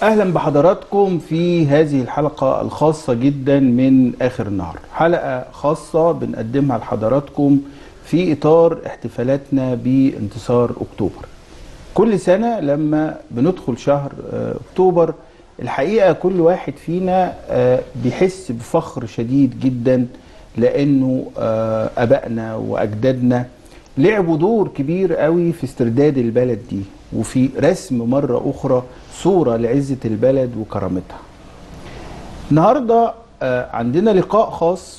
اهلا بحضراتكم في هذه الحلقه الخاصه جدا من اخر النهار حلقه خاصه بنقدمها لحضراتكم في اطار احتفالاتنا بانتصار اكتوبر كل سنه لما بندخل شهر آه، اكتوبر الحقيقه كل واحد فينا آه، بيحس بفخر شديد جدا لانه آه، ابائنا واجدادنا لعبوا دور كبير قوي في استرداد البلد دي وفي رسم مرة أخرى صورة لعزة البلد وكرامتها النهاردة آه، عندنا لقاء خاص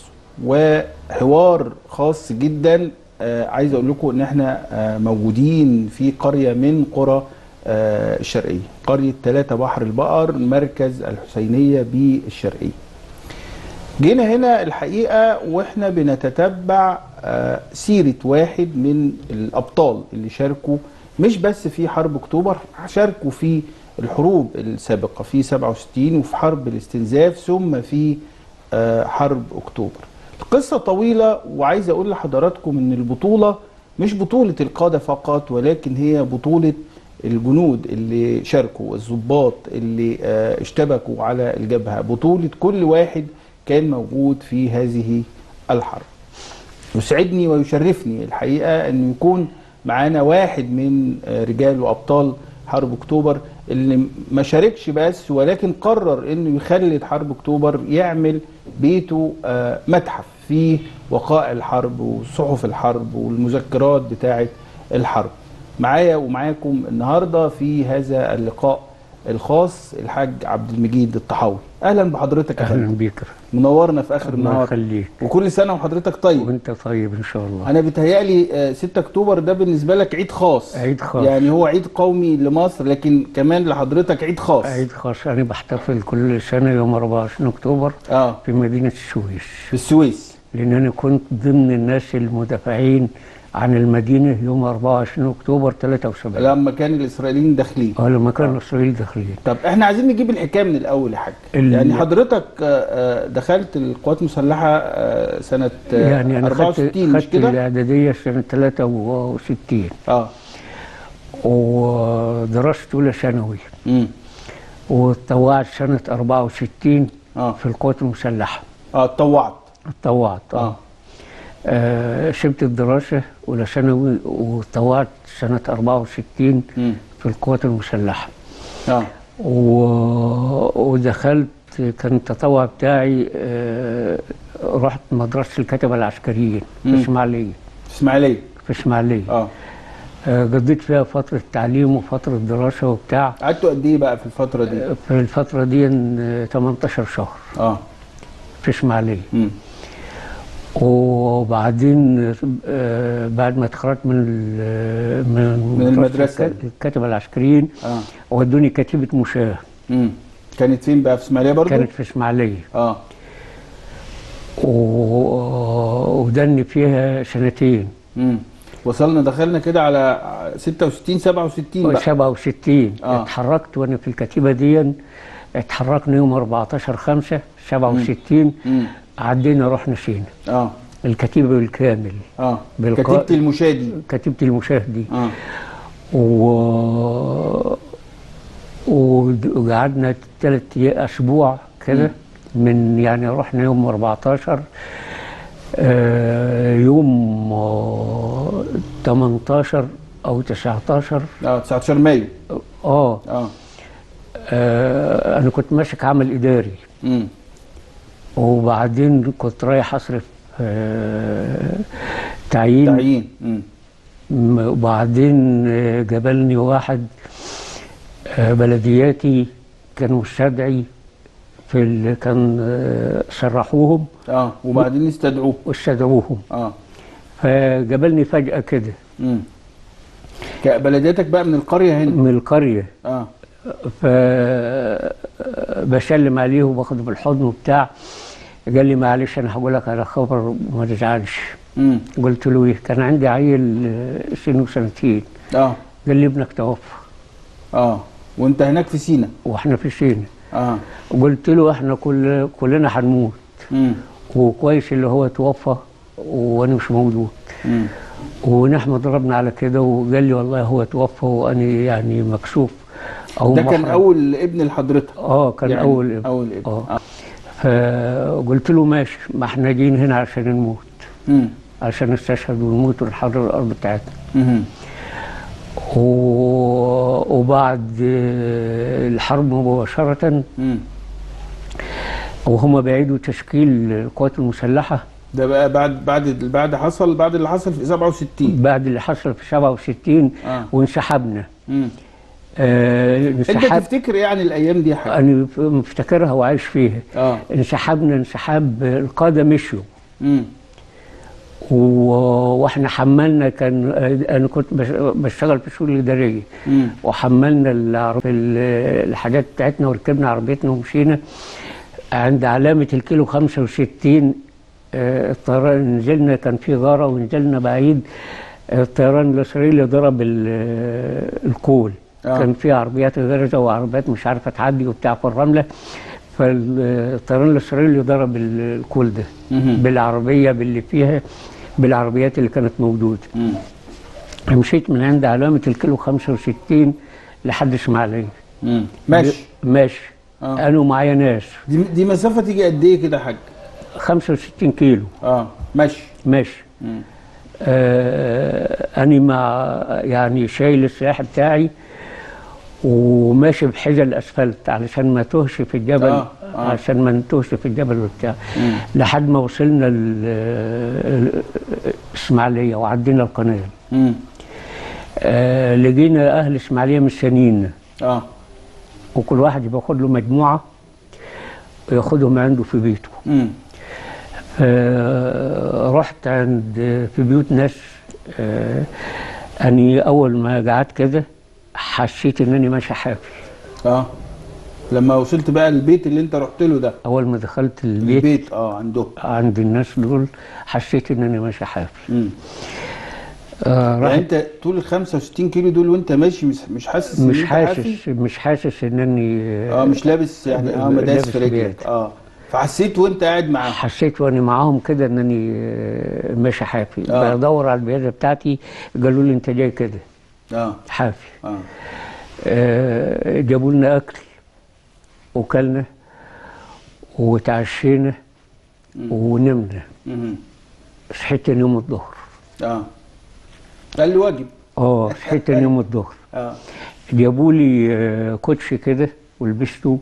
وحوار خاص جدا آه، عايز أقول لكم إن إحنا آه، موجودين في قرية من قرى آه، الشرقية قرية ثلاثة بحر البقر مركز الحسينية بالشرقية جينا هنا الحقيقة واحنا بنتتبع آه، سيرة واحد من الأبطال اللي شاركوا مش بس في حرب أكتوبر شاركوا في الحروب السابقة في 67 وفي حرب الاستنزاف ثم في آه، حرب أكتوبر القصة طويلة وعايز أقول لحضراتكم إن البطولة مش بطولة القادة فقط ولكن هي بطولة الجنود اللي شاركوا الضباط اللي آه، اشتبكوا على الجبهة بطولة كل واحد كان موجود في هذه الحرب يسعدني ويشرفني الحقيقة أن يكون معانا واحد من آه، رجال وأبطال حرب أكتوبر اللي ما شاركش بس ولكن قرر أنه يخلد حرب أكتوبر يعمل بيته آه، متحف فيه وقائع الحرب وصحف الحرب والمذكرات بتاعة الحرب معايا ومعاكم النهاردة في هذا اللقاء الخاص الحاج عبد المجيد الطحاوي اهلا بحضرتك يا اهلا فندم بيك منورنا في اخر الله النهار يخليك وكل سنه وحضرتك طيب وانت طيب ان شاء الله انا بيتهيألي آه، 6 اكتوبر ده بالنسبه لك عيد خاص عيد خاص. يعني هو عيد قومي لمصر لكن كمان لحضرتك عيد خاص عيد خاص انا بحتفل كل سنه يوم 24 اكتوبر اه في مدينه السويس في السويس لان انا كنت ضمن الناس المدافعين عن المدينه يوم 24 اكتوبر 73 لما كان الاسرائيليين داخلين اه لما كان اسرائيل داخلين طب احنا عايزين نجيب الحكايه من الاول يا حاج ال- يعني حضرتك آه، آه، دخلت القوات المسلحه آه، سنه آه، يعني انا خدت 64 مش خدت كده الاعداديه سنه 63 اه ودرست اولى ثانوي امم واتطوعت سنه 64 اه في القوات المسلحه اه اتطوعت اتطوعت اه آه، سبت الدراسة أولى ثانوي وطوعت سنة 64 امم في القوات المسلحة اه و... ودخلت كان التطوع بتاعي آه، رحت مدرسة الكتبة العسكريين في مم. إسماعيلية اسماعيليه في إسماعيلية اه آه، قضيت فيها فترة تعليم وفترة دراسة وبتاع قعدتوا قد ايه بقى في الفتره دي آه، في الفترة دي آه، 18 شهر اه في إسماعيلية امم وبعدين آه، بعد ما اتخرجت من ال- من من المدرسة. الكتبة العسكريين اه ودوني كتيبة مشاة امم كانت فين بقى في اسماعيليه برضو كانت في اسماعيلية اه و- ودني فيها سنتين امم وصلنا دخلنا كده على 66 67 بقى 67 آه. اتحركت وانا في الكتيبة دي اتحركنا يوم 14 5 67 امم عدينا رحنا سينا اه الكتيبة بالكامل اه بالقا- كتيبه المشادي كتيبة المشاة دي اه و وقعدنا ثلاث اسبوع كده من يعني رحنا يوم 14 آه، يوم آه، 18 او 19 اه 19 مايو اه اه آه، انا كنت ماسك عمل اداري امم وبعدين كنت رايح اصرف آه، تعيين تعيين امم م- وبعدين آه، جابلني واحد آه، بلدياتي كان مستدعي في ال... كان آه، سرحوهم اه وبعدين استدعوه واستدعوهم اه فجابلني فجأة كده امم بلدياتك بقى من القريه هنا من القرية اه فبسلم عليه وباخده بالحضن وبتاع قال لي معلش انا هقول لك على خبر وما تزعلش امم قلت له ايه كان عندي عيل آه، سنه سنتين اه قال لي ابنك توفى اه وانت هناك في سينا واحنا في سينا اه قلت له احنا كل كلنا هنموت امم وكويس اللي هو توفى وانا مش موجود امم ونحمد ربنا على كده وقال لي والله هو توفى وانا يعني مكسوف أو ده كان محرم. اول ابن لحضرتك اه كان يعني اول ابن اول ابن اه آه. فقلت له ماشي ما احنا جايين هنا عشان نموت مم. عشان نستشهد ونموت ونحرر الارض بتاعتنا مم. و- وبعد آه، الحرب مباشرة مم. وهم بيعيدوا تشكيل القوات المسلحة ده بقى بعد بعد بعد حصل بعد اللي حصل في 67 بعد اللي حصل في 67 آه. وانسحبنا مم. آه انت انسحب تفتكر ايه عن الايام دي يا حاج انا مفتكرها وعايش فيها اه انسحبنا انسحاب القادة مشيوا مم. و- واحنا حملنا كان انا كنت بش- بشتغل في الشؤون الاداريه مم. وحملنا العر- ال- الحاجات بتاعتنا وركبنا عربيتنا ومشينا عند علامه الكيلو 65 آه، الطيران نزلنا كان في غاره ونزلنا بعيد آه، الطيران الاسرائيلي ضرب ال- الكول آه. كان في عربيات غرزه وعربيات مش عارفه تعدي وبتاع في الرمله فالطيران الاسرائيلي ضرب ال- الكول ده مهم. بالعربيه باللي فيها بالعربيات اللي كانت موجوده مم. مشيت من عند علامه الكيلو 65 لحد اسماعيليه مم. ماشي ماشي آه. انا ومعايا ناس دي دي مسافه تيجي قد ايه كده يا حاج 65 كيلو اه ماشي ماشي مم. آه أنا مع يعني شايل السلاح بتاعي وماشي بحذا الأسفلت علشان ما توهش في الجبل آه، آه. عشان ما نتوهش في الجبل وبتاع مم. لحد ما وصلنا ال- الإسماعيلية وعدينا القناة مم. آه لقينا أهل إسماعيلية مستنيين اه وكل واحد بياخد له مجموعة وياخدهم عنده في بيته مم. آه، رحت عند في بيوت ناس آه، اني اول ما قعدت كده حسيت انني ماشي حافي اه لما وصلت بقى البيت اللي انت رحت له ده اول ما دخلت البيت البيت اه عندهم عند الناس دول حسيت انني ماشي حافي مم. آه، يعني رحت انت طول ال 65 كيلو دول وانت ماشي مش مش حاسس ان مش انت حافي؟ حاسس مش حاسس انني اه مش لابس يعني اه مداس لابس في رجلك بيات. اه فحسيت وانت قاعد معاهم حسيت وانا معاهم كده انني آه، ماشي حافي آه. بدور على البيادة بتاعتي قالوا لي انت جاي كده اه حافي اه آه، جابوا لنا اكل وكلنا وتعشينا ونمنا مهم. صحيت تاني يوم الظهر اه ده الواجب اه صحيت تاني يوم الظهر اه جابوا لي آه، كوتش كده ولبسته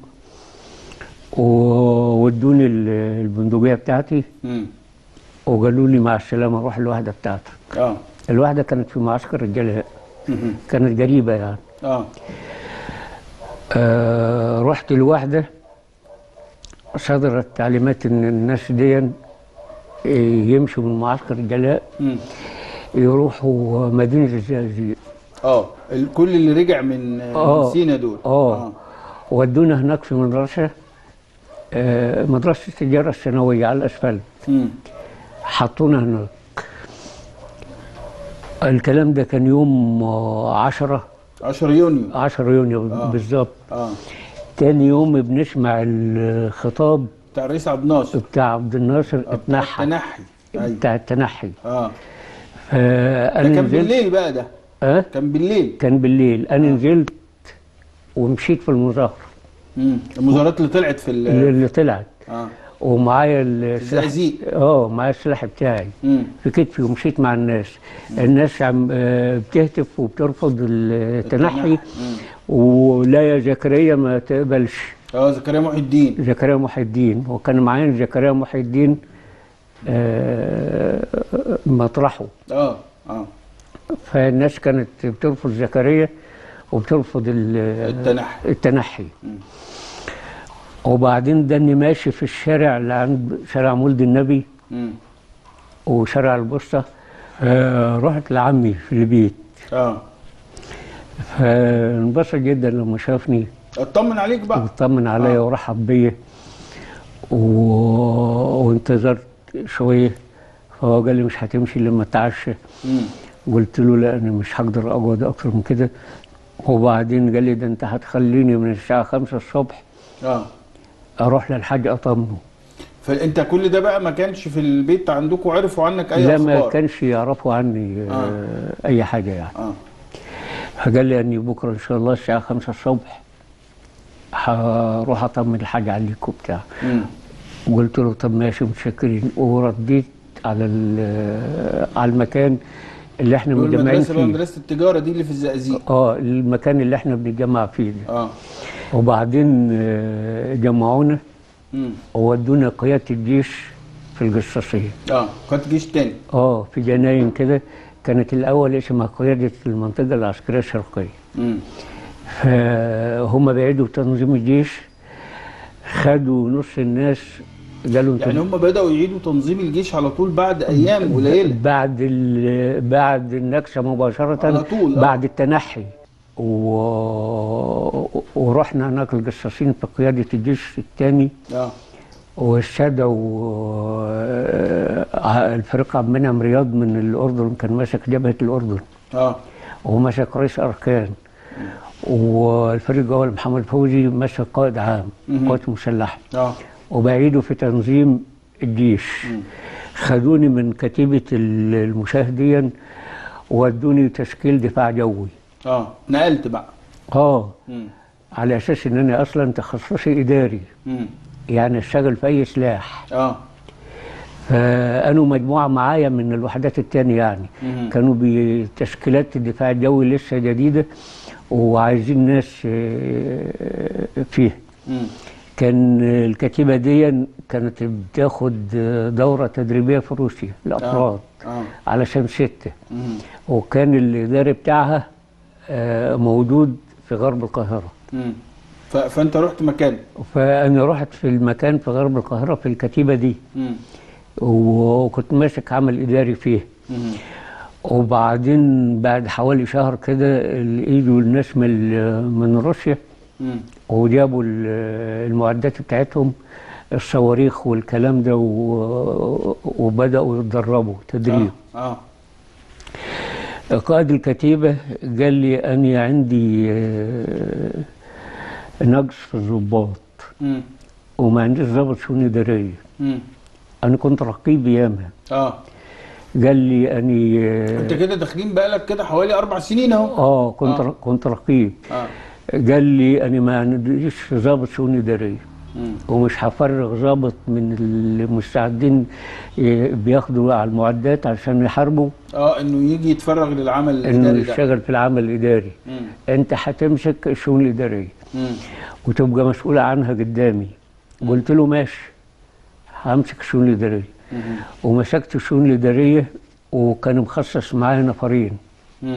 وودوني ال- البندقيه بتاعتي مم. وقالوا لي مع السلامه روح الوحده بتاعتك اه الوحده كانت في معسكر الجلاء مهم. كانت قريبه يعني اه آه رحت الوحدة صدرت تعليمات ان الناس دي آه، يمشوا من معسكر الجلاء مم. يروحوا مدينة الزقازيق اه ال- كل اللي رجع من آه. من سينا دول اه ودونا هناك في مدرسة آه مدرسة التجارة الثانوية على الأسفلت مم. حطونا هناك الكلام ده كان يوم آه، عشرة 10 يونيو عشرة يونيو آه. بالظبط اه تاني يوم بنسمع الخطاب بتاع الرئيس عبد الناصر بتاع عبد الناصر آه، بتاع اتنحى التنحي ايوه بتاع التنحي اه فأنا ده كان نزلت بالليل بقى ده أه؟ كان بالليل كان بالليل أنا نزلت ومشيت في المظاهرة مم. المظاهرات اللي طلعت في ال اللي اللي طلعت اه ومعايا السلاح الزقازيق. اه معايا السلاح بتاعي مم. في كتفي ومشيت مع الناس الناس عم آه، بتهتف وبترفض التنحي مم. ولا يا زكريا ما تقبلش اه زكريا محي الدين زكريا محي الدين وكان معايا زكريا محي الدين آه، مطرحه اه اه فالناس كانت بترفض زكريا وبترفض ال- التنحي. التنحي وبعدين ده اني ماشي في الشارع اللي عند شارع مولد النبي مم. وشارع البسطة آه رحت لعمي في البيت اه فانبسط جدا لما شافني اطمن عليك بقى واطمن عليا آه. ورحب بيا و... وانتظرت شويه فهو قال لي مش هتمشي لما اتعشى مم. قلت له لا انا مش هقدر اقعد اكتر من كده وبعدين قال لي ده انت هتخليني من الساعه 5 الصبح اه اروح للحاج اطمنه فانت كل ده بقى ما كانش في البيت عندكم عرفوا عنك اي لا اخبار ما كانش يعرفوا عني آه. اي حاجه يعني اه قال لي اني بكره ان شاء الله الساعه 5 الصبح هروح اطمن الحاجه عليك وبتاع مم. وقلت له طب ماشي متشكرين ورديت على ال- على المكان اللي احنا متجمعين والمدرسه بقى فيه مدرسه التجاره دي اللي في الزقازيق اه المكان اللي احنا بنتجمع فيه ده اه وبعدين آه، جمعونا مم. وودونا قياده الجيش في القصاصيه اه كنت جيش تاني اه في جناين كده كانت الاول اسمها قياده المنطقه العسكريه الشرقيه مم. فهم بعيدوا تنظيم الجيش خدوا نص الناس قالوا انتوا يعني هم بداوا يعيدوا تنظيم الجيش على طول بعد ايام قليله بعد ال- بعد النكسه مباشره على طول، آه. بعد التنحي و... ورحنا هناك القصاصين في قياده الجيش الثاني اه واستدعوا آه، الفريق عبد المنعم رياض من الاردن كان ماسك جبهه الاردن اه ومسك رئيس اركان والفريق الاول محمد فوزي مسك قائد عام مهم. قوات مسلحه اه وبعيدوا في تنظيم الجيش خدوني من كتيبة ال- المشاهدين ودوني تشكيل دفاع جوي اه نقلت بقى اه مم. على اساس ان انا اصلا تخصصي اداري مم. يعني اشتغل في اي سلاح اه فانوا مجموعه معايا من الوحدات التانية يعني مهم. كانوا بتشكيلات الدفاع الجوي لسه جديده وعايزين ناس آه، فيها مم. كان الكتيبة دي كانت بتاخد دورة تدريبية في روسيا الأفراد اه علشان ستة مم. وكان الإداري بتاعها آه، موجود في غرب القاهرة مم. ف... فانت رحت مكان فأنا رحت في المكان في غرب القاهرة في الكتيبة دي مم. وكنت ماسك عمل إداري فيه مم. وبعدين بعد حوالي شهر كده اجوا الناس من من روسيا مم. وجابوا ال- المعدات بتاعتهم الصواريخ والكلام ده و- وبدأوا يتدربوا تدريب اه آه. قائد الكتيبة قال لي أني عندي آه، نقص في الضباط مم. وما عنديش ضابط شؤون إدارية مم. أنا كنت رقيب أيامها اه قال لي أني آه، انت كده داخلين بقالك كده حوالي اربع سنين اهو آه كنت آه. كنت رقيب اه قال لي أنا ما عنديش ضابط شؤون إدارية مم. ومش هفرغ ضابط من المستعدين ي- بياخدوا على المعدات عشان يحاربوا اه انه يجي يتفرغ للعمل انه الاداري ده يشتغل في العمل الاداري مم. انت هتمسك الشؤون الاداريه مم. وتبقى مسؤول عنها قدامي قلت له ماشي همسك الشؤون الاداريه مم. ومسكت الشؤون الاداريه وكان مخصص معايا نفرين مم.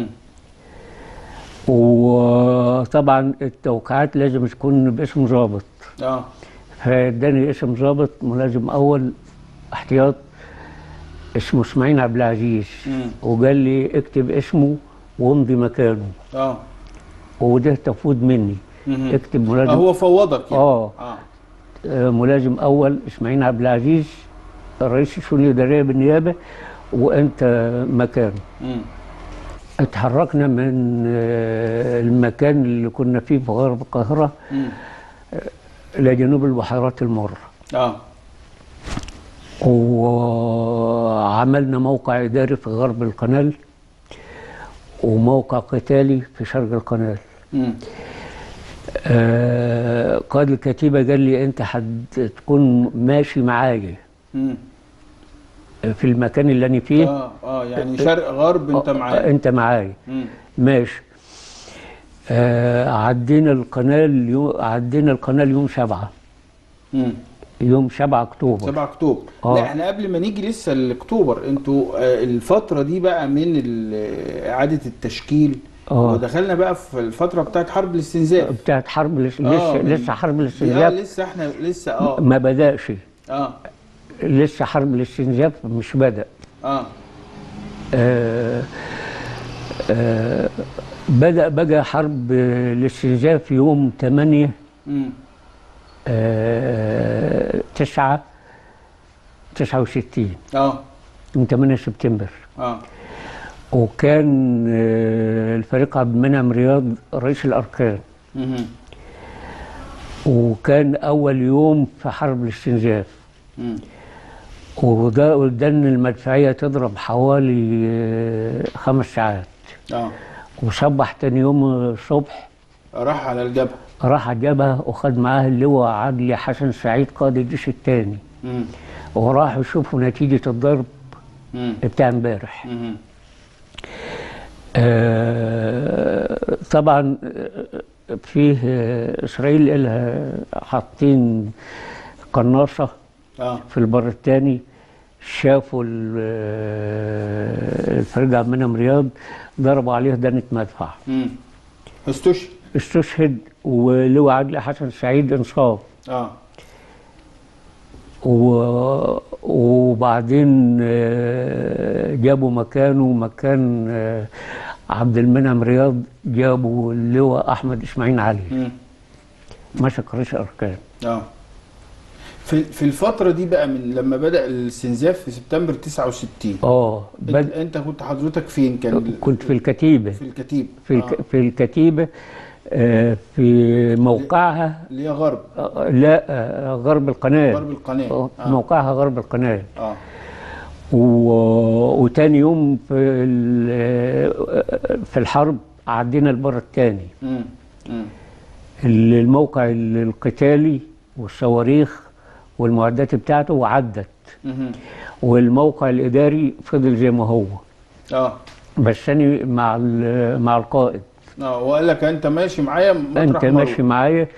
وطبعا التوقيعات لازم تكون باسم ضابط اه فاداني اسم ضابط ملازم اول احتياط اسمه اسماعيل عبد العزيز مم. وقال لي اكتب اسمه وامضي مكانه اه وده تفوض مني مم. اكتب آه، ملازم هو فوضك يعني اه اه آه، ملازم اول اسماعيل عبد العزيز رئيس الشؤون الاداريه بالنيابه وانت مكانه مم. اتحركنا من آه، المكان اللي كنا فيه في غرب القاهره مم. الى جنوب البحيرات المره اه وعملنا موقع إداري في غرب القنال وموقع قتالي في شرق القنال مم. آه، قائد الكتيبة قال لي أنت هتكون ماشي معايا مم. في المكان اللي أنا فيه اه اه يعني شرق غرب انت آه، معايا أنت معايا مم. ماشي آه، عدينا القنال يوم عدينا القنال يوم سبعة مم. يوم سبعة أكتوبر 7 اكتوبر آه. لا احنا قبل ما نيجي لسه لاكتوبر انتوا آه، الفتره دي بقى من ال- اعاده التشكيل آه. ودخلنا بقى في الفتره بتاعت حرب الاستنزاف بتاعت حرب الاس- آه، لسه من- لسه حرب اه الاستنزاف لسه احنا لسه اه ما بدأش اه لسه حرب الاستنزاف مش بدأ اه آه آه بدأ بقى حرب الاستنزاف يوم 8 مم. آه 9 69 اه يوم 8 سبتمبر اه وكان آه الفريق عبد المنعم رياض رئيس الأركان مهم. وكان أول يوم في حرب الاستنزاف مم. وده وده ان المدفعيه تضرب حوالي آه، خمس ساعات اه وصبح تاني يوم الصبح راح على الجبهه راح الجبهة وخد معاه اللواء عدلي حسن سعيد قائد الجيش الثاني مم. وراحوا يشوفوا نتيجة الضرب مم. بتاع امبارح مم. آه، طبعا آه، فيه آه، اسرائيل إلها حاطين قناصه اه في البر الثاني شافوا ال- آه، الفريق عبد المنعم رياض ضربوا عليه دنة مدفع مم. استشهد استشهد ولواء عدلي حسن سعيد انصاب اه و- وبعدين آه، جابوا مكانه مكان آه، عبد المنعم رياض جابوا اللواء احمد اسماعيل علي مم. مسك رئيس اركان اه في في الفتره دي بقى من لما بدا الاستنزاف في سبتمبر 69 اه انت, بد... انت كنت حضرتك فين كان ال- كنت في الكتيبه في الكتيب في آه. الك... في الكتيبه آه، في موقعها اللي هي غرب آه، لا آه، غرب القناه غرب القناه آه، اه موقعها غرب القناه اه و... وتاني يوم في ال- في الحرب عدينا البر الثاني مم. مم. الموقع القتالي والصواريخ والمعدات بتاعته وعدت مم. والموقع الاداري فضل زي ما هو اه بس انا مع ال- مع القائد اه وقال لك انت ماشي معايا مطرح انت مروة. ماشي معايا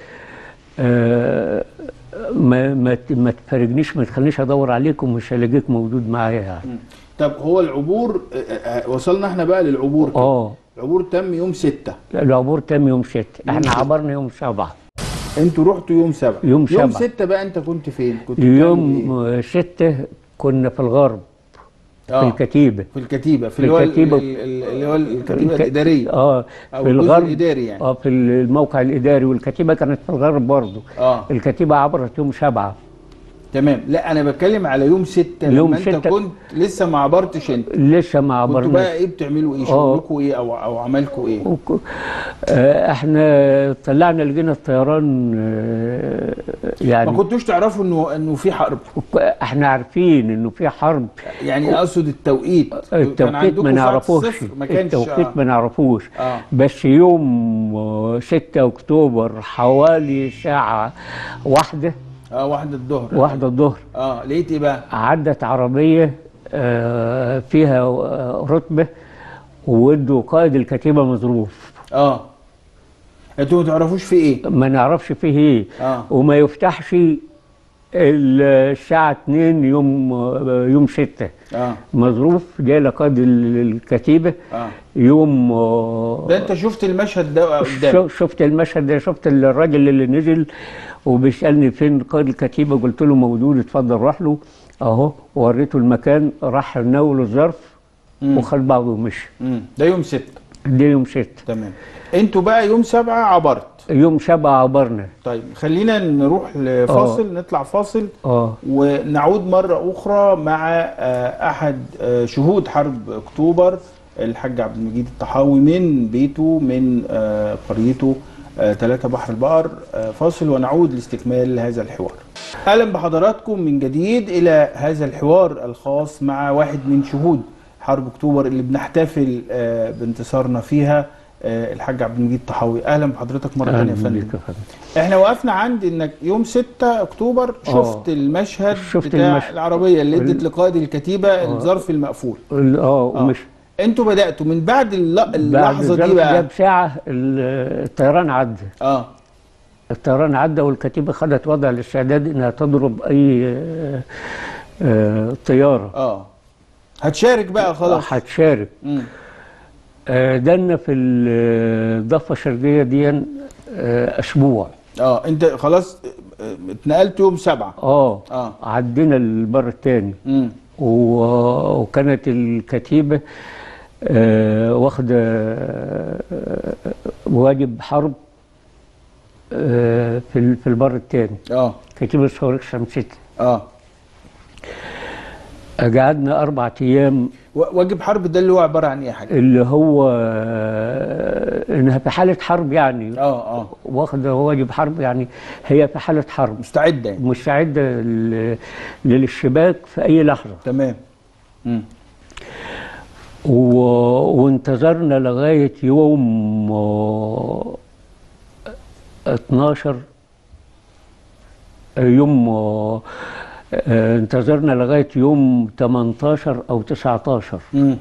آه، ما ما ت- ما تفارقنيش ما تخلينيش ادور عليك ومش هلاقيك موجود معايا يعني مم. طب هو العبور آه، آه، وصلنا احنا بقى للعبور كده. اه العبور تم يوم 6 العبور تم يوم 6 احنا ستة. عبرنا يوم 7 انتوا رحتوا يوم 7 يوم يوم سبعة. 6 بقى انت كنت فين كنت بتعمل إيه؟ يوم 6 كنا في الغرب في اه الكتيبه في الكتيبه في في اللي هو ال- الكتيبة. ال- ال- اللي هو الكتيبه الك- الاداريه اه أو في الجزء الغرب الإداري يعني. اه في الموقع الاداري والكتيبه كانت في الغرب برضه اه الكتيبه عبرت يوم 7 تمام لا انا بتكلم على يوم 6 يوم لما انت ستة. كنت لسه ما عبرتش انت لسه ما كنتوا عبرناش بقى ايه بتعملوا ايه آه. شغلكم ايه او او عملكم ايه وك- آه، احنا طلعنا لقينا الطيران آه، يعني ما كنتوش تعرفوا انه انه في حرب وك- احنا عارفين انه في حرب يعني اقصد التوقيت كان التوقيت عندكم ما ساعة نعرفوش الصفر؟ ما كانش التوقيت ما نعرفوش اه بس يوم آه، 6 اكتوبر حوالي الساعة واحدة اه واحدة الظهر واحدة الظهر اه لقيت ايه بقى عدت عربية آه، فيها آه، رتبة وودوا قائد الكتيبة مظروف اه انتوا ما تعرفوش في ايه ما نعرفش فيه ايه اه وما يفتحش الساعة 2 يوم آه، يوم 6 اه مظروف جاي لقائد ال- الكتيبة اه يوم آه، ده انت شفت المشهد ده قدامك شو- شفت المشهد ده شفت الراجل اللي نزل وبيسالني فين قائد الكتيبه قلت له موجود اتفضل روح له اهو وريته المكان راح ناول الظرف مم. وخد بعضه ومشي مم. ده يوم 6 ده يوم ست تمام انتوا بقى يوم 7 عبرت يوم سبعة عبرنا طيب خلينا نروح لفاصل نطلع فاصل اه ونعود مرة أخرى مع آه، أحد آه، شهود حرب أكتوبر الحاج عبد المجيد الطحاوي من بيته من آه، قريته آه، ثلاثة بحر البقر آه، فاصل ونعود لاستكمال هذا الحوار أهلا بحضراتكم من جديد إلى هذا الحوار الخاص مع واحد من شهود حرب أكتوبر اللي بنحتفل آه، بانتصارنا فيها آه، الحاج عبد المجيد الطحاوي أهلا بحضرتك مرة ثانية اهلا يا فندم بيك يا فندم احنا وقفنا عند انك يوم 6 اكتوبر شفت آه. المشهد شفت بتاع المشهد. العربيه اللي ادت لقائد الكتيبه الظرف المقفول ال- اه آه. ومش انتوا بداتوا من بعد الل- بعد اللحظه دي الظرف بقى ده بساعه ال- الطيران عدى اه الطيران عدى والكتيبه خدت وضع الاستعداد انها تضرب اي آه، آه، طياره اه هتشارك بقى خلاص هتشارك مم. آه، دلنا في الضفه الشرقيه دي آه، اسبوع اه انت خلاص آه، اتنقلت يوم 7 اه اه عدينا البر الثاني امم وكانت الكتيبه آه، واخده آه، واجب حرب آه، في ال- في البر الثاني اه كتيبه صواريخ شمسيه اه قعدنا اربع ايام و- واجب حرب ده اللي هو عباره عن ايه يا حاج اللي هو آه، انها في حاله حرب يعني اه اه واخده واجب حرب يعني هي في حاله حرب مستعده يعني مستعده ل- للاشتباك في اي لحظه تمام امم و... وانتظرنا لغاية يوم آه، 12 آه، يوم آه، آه، انتظرنا لغاية يوم 18 أو 19 مم.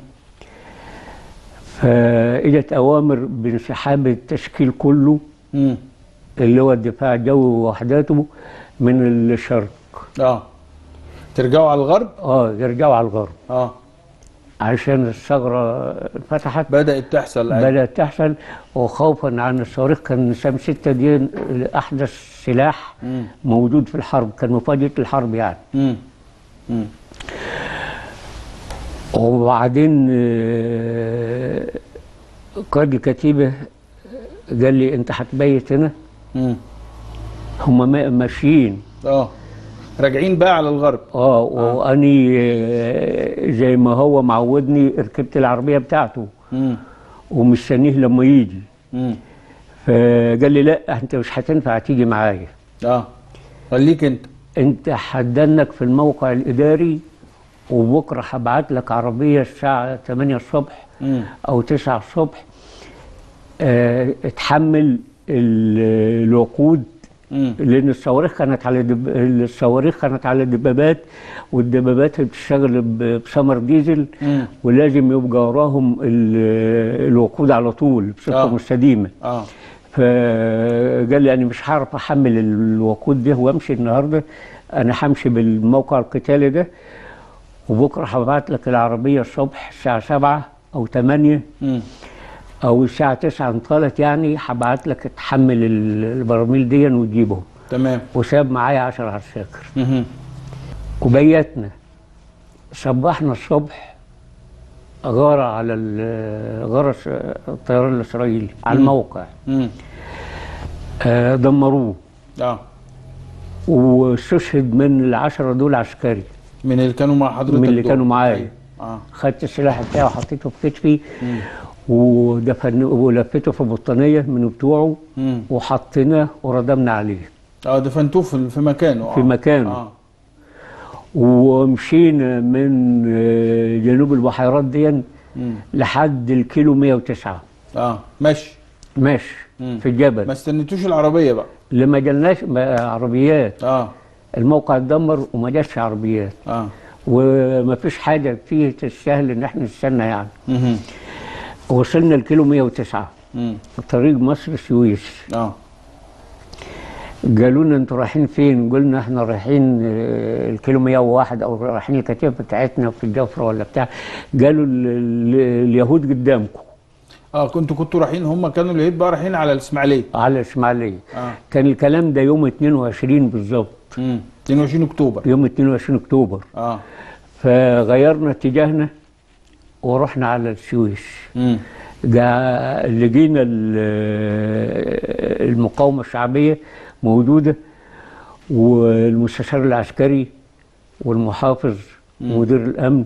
فإجت أوامر بانسحاب التشكيل كله مم. اللي هو الدفاع الجوي ووحداته من الشرق اه ترجعوا على الغرب اه يرجعوا على الغرب اه عشان الثغرة فتحت بدأت تحصل أيوة. بدأت تحصل وخوفا عن الصواريخ كان سام ستة دي أحدث سلاح مم. موجود في الحرب كان مفاجأة الحرب يعني مم. مم. وبعدين آه، قائد الكتيبة قال لي أنت هتبيت هنا مم. هم ما- ماشيين اه راجعين بقى على الغرب اه واني آه، زي ما هو معودني ركبت العربيه بتاعته مم. ومستنيه لما يجي مم. فقال لي لا انت مش هتنفع تيجي معايا اه خليك انت انت هدنك في الموقع الاداري وبكره هبعت لك عربيه الساعه 8 الصبح مم. او 9 الصبح اه اتحمل ال- الوقود مم. لان الصواريخ كانت على دب... الصواريخ كانت على دبابات والدبابات بتشتغل ب- بسمر ديزل مم. ولازم يبقى وراهم ال- الوقود على طول بصفه آه. مستديمه اه فقال لي انا مش هعرف احمل الوقود ده وامشي النهارده انا همشي بالموقع القتالي ده وبكره هبعت لك العربيه الصبح الساعه 7 او 8 مم. او الساعه 9 انطلت يعني هبعت لك تحمل ال- البراميل دي وتجيبهم تمام وساب معايا 10 عساكر مهم. وبيتنا صبحنا الصبح غارة على ال- غارة الطيران الإسرائيلي على الموقع مم. آه، دمروه اه واستشهد من العشرة دول عسكري من اللي كانوا مع حضرتك من اللي دول. كانوا معايا. أيوة. اه خدت السلاح بتاعه وحطيته في كتفي ودفن ولفيته في بطانية من بتوعه مم. وحطيناه وردمنا عليه اه دفنتوه في في مكانه آه. في مكانه. اه ومشينا من آه، جنوب البحيرات دي مم. لحد الكيلو 109 اه ماشي ماشي مم. في الجبل ما استنيتوش العربيه بقى لما جالناش ما- عربيات اه الموقع اتدمر وما جاش عربيات اه وما فيش حاجه فيه تستاهل ان احنا نستنى يعني مهم. وصلنا الكيلو 109 مم. طريق مصر السويس اه قالوا لنا انتوا رايحين فين؟ قلنا احنا رايحين آه، الكيلو 101 او رايحين الكتيبه بتاعتنا في الجفره ولا بتاع قالوا ال- ال- اليهود قدامكم اه كنتوا كنتوا رايحين هم كانوا اليهود بقى رايحين على الاسماعيليه على الاسماعيليه اه كان الكلام ده يوم 22 بالظبط امم 22 اكتوبر يوم 22 اكتوبر اه فغيرنا اتجاهنا ورحنا على السويس امم جا- لقينا ال- المقاومة الشعبية موجودة والمستشار العسكري والمحافظ ومدير الأمن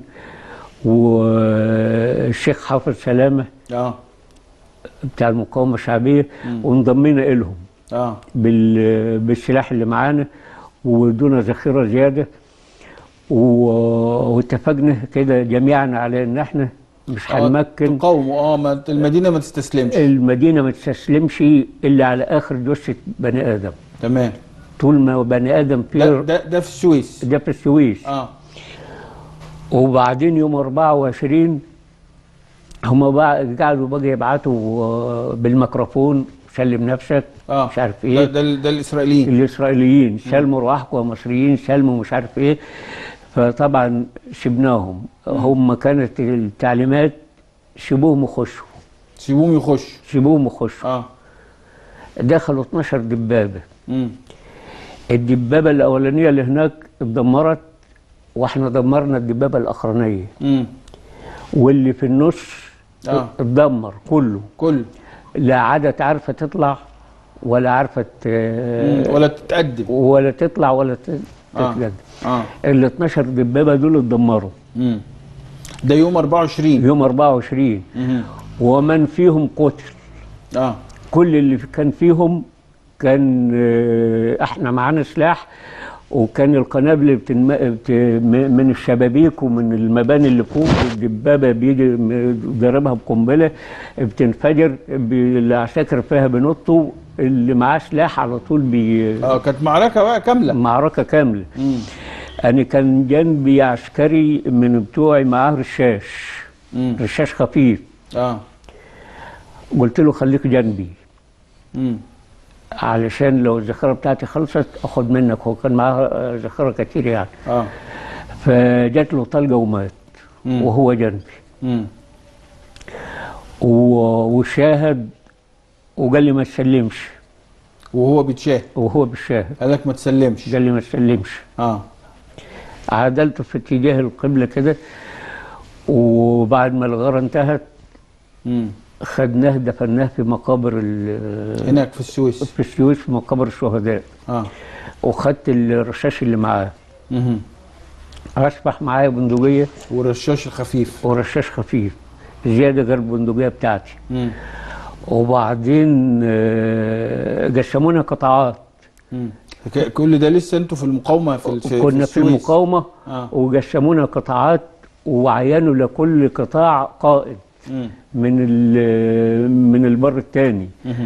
والشيخ حافظ سلامة اه بتاع المقاومة الشعبية وانضمينا إلهم اه بال- بالسلاح اللي معانا ودون ذخيرة زيادة و- واتفقنا كده جميعا على ان احنا مش آه، هنمكن تقاوموا اه ما المدينه ما تستسلمش المدينة ما تستسلمش إلا على آخر جثة بني آدم تمام طول ما بني آدم ده فيه ده ده في السويس ده في السويس اه وبعدين يوم 24 هم بقى قعدوا بقى يبعتوا آه، بالميكروفون سلم نفسك اه مش عارف ده ايه ده, ده الاسرائيليين الاسرائيليين سلموا رواحكم يا مصريين سلموا مش عارف ايه فطبعا سبناهم هم كانت التعليمات سيبوهم يخشوا سيبوهم يخشوا سيبوهم يخشوا اه دخلوا 12 دبابه امم الدبابه الاولانيه اللي هناك اتدمرت واحنا دمرنا الدبابه الاخرانيه امم واللي في النص آه. اتدمر كله كل لا عادت عارفه تطلع ولا عارفه ت- مم. ولا تتقدم ولا تطلع ولا ت- آه. تتجدد اه ال 12 دبابه دول اتدمروا امم ده يوم 24 يوم 24 امم ومن فيهم قتل اه كل اللي كان فيهم كان آه، احنا معانا سلاح وكان القنابل بتنم... بت... م- من الشبابيك ومن المباني اللي فوق الدبابه بيجي م- ضاربها بقنبله بتنفجر ب- العساكر فيها بينطوا اللي معاه سلاح على طول بي... اه كانت معركه بقى كامله معركه كامله مم. انا كان جنبي عسكري من بتوعي معاه رشاش مم. رشاش خفيف اه قلت له خليك جنبي مم. علشان لو الذخيره بتاعتي خلصت اخد منك هو كان معاه آه، ذخيره كتير يعني اه فجات له طلقه ومات مم. وهو جنبي مم. و- وشاهد وقال لي ما تسلمش وهو بيتشاهد وهو بالشاهد قال لك ما تسلمش قال لي ما تسلمش اه عدلت في اتجاه القبله كده وبعد ما الغاره انتهت مم. خدناه دفناه في مقابر ال- هناك في السويس في السويس في مقابر الشهداء اه وخدت الرشاش اللي معاه مهم. اصبح معايا بندقيه والرشاش الخفيف ورشاش خفيف زياده غير البندقيه بتاعتي مم. وبعدين آه، قسمونا قطاعات مم. ك- كل ده لسه انتوا في المقاومه في, الس- كنا في السويس. المقاومه آه. وقسمونا قطاعات وعينوا لكل قطاع قائد مم. من ال- من البر الثاني مهم.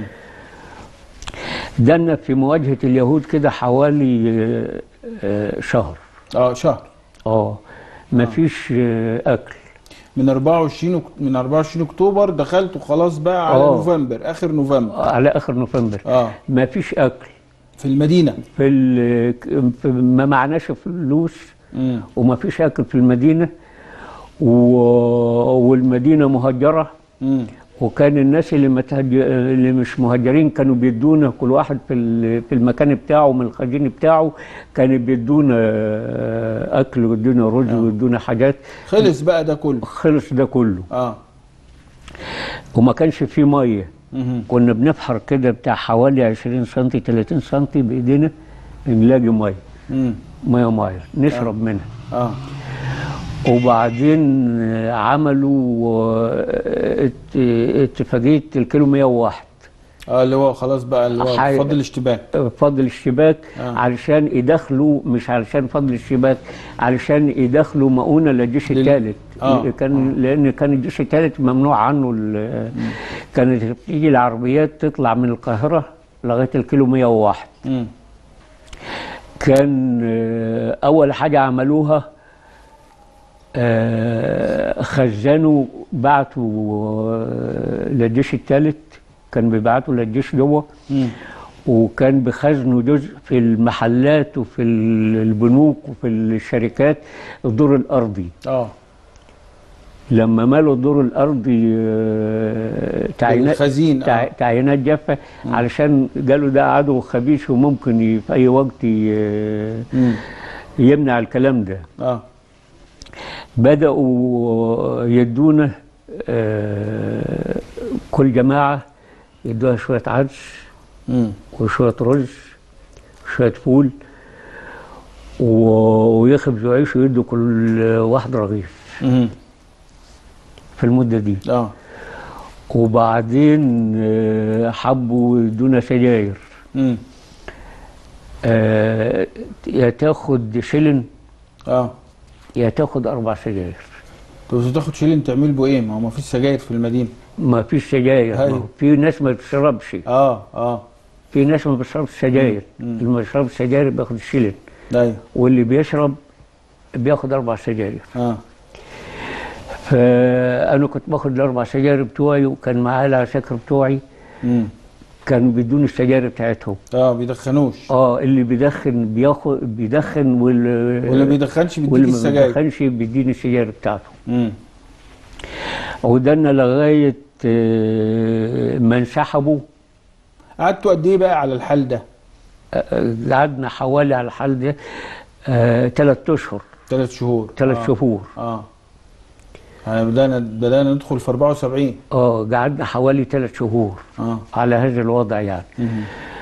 دنا في مواجهه اليهود كده حوالي آه، آه، شهر اه شهر اه مفيش آه، اكل من 24 أك- من 24 اكتوبر دخلتوا خلاص بقى على آه. نوفمبر اخر نوفمبر على اخر نوفمبر اه مفيش اكل في المدينه في, ال- في ما معناش فلوس مم. وما فيش اكل في المدينه و... والمدينه مهجره مم. وكان الناس اللي متهج... اللي مش مهجرين كانوا بيدونا كل واحد في ال- في المكان بتاعه من الخزين بتاعه كانوا بيدونا اكل ويدونا رز ويدونا حاجات خلص بقى ده كله خلص ده كله اه وما كانش فيه ميه مهم. كنا بنفحر كده بتاع حوالي 20 سم 30 سم بايدينا نلاقي ميه مم. ميه ميه نشرب منها اه وبعدين عملوا ات- اتفاقيه الكيلو 101 اه اللي هو خلاص بقى اللي هو حي- فضل اشتباك فضل الشباك آه. علشان يدخلوا مش علشان فضل الشباك علشان يدخلوا مؤونه للجيش لل- الثالث آه. كان لان كان الجيش الثالث ممنوع عنه ال- كانت بتيجي العربيات تطلع من القاهره لغايه الكيلو 101 مم. كان آه، اول حاجه عملوها آه، خزنوا بعتوا آه، للجيش الثالث كان بيبعتوا للجيش جوه مم. وكان بيخزنوا جزء في المحلات وفي ال- البنوك وفي الشركات الدور الارضي اه لما مالوا الدور الارضي آه، تعيينات الخزين تع- اه تعيينات جافه علشان قالوا ده عدو خبيث وممكن ي- في اي وقت ي- مم. يمنع الكلام ده اه بدأوا يدونا آه، كل جماعة يدوها شوية عدس مم. وشوية رز وشوية فول و- ويخبزوا عيش ويدوا كل واحد رغيف مم. في المدة دي اه وبعدين آه، حبوا يدونا سجاير مم. آه، يا تاخد شلن اه يا تاخد أربع سجاير طب بس تاخد شيلين تعمل بو ايه ما هو ما فيش سجاير في المدينه ما فيش سجاير ما هو أيوة. في ناس ما بتشربش اه اه في ناس ما بتشربش سجاير اللي ما بيشربش سجاير بياخد شيلن ايوه واللي بيشرب بياخد اربع سجاير اه فانا كنت باخد الاربع سجاير بتوعي وكان معايا العساكر بتوعي مم. كانوا بيدوني السجاير بتاعتهم اه بيدخنوش اه اللي بيدخن بياخد بيدخن وال واللي ما بيدخنش واللي بيديك ما السجاير بيدخنش بيديني السجاير بتاعته مم. ودنا لغايه آه، ما انسحبوا قعدتوا قد ايه بقى على الحال ده؟ آه، قعدنا حوالي على الحال ده ثلاث اشهر ثلاث شهور ثلاث آه. شهور اه يعني بدأنا بدأنا ندخل في 74 اه قعدنا حوالي ثلاث شهور اه على هذا الوضع يعني مهم.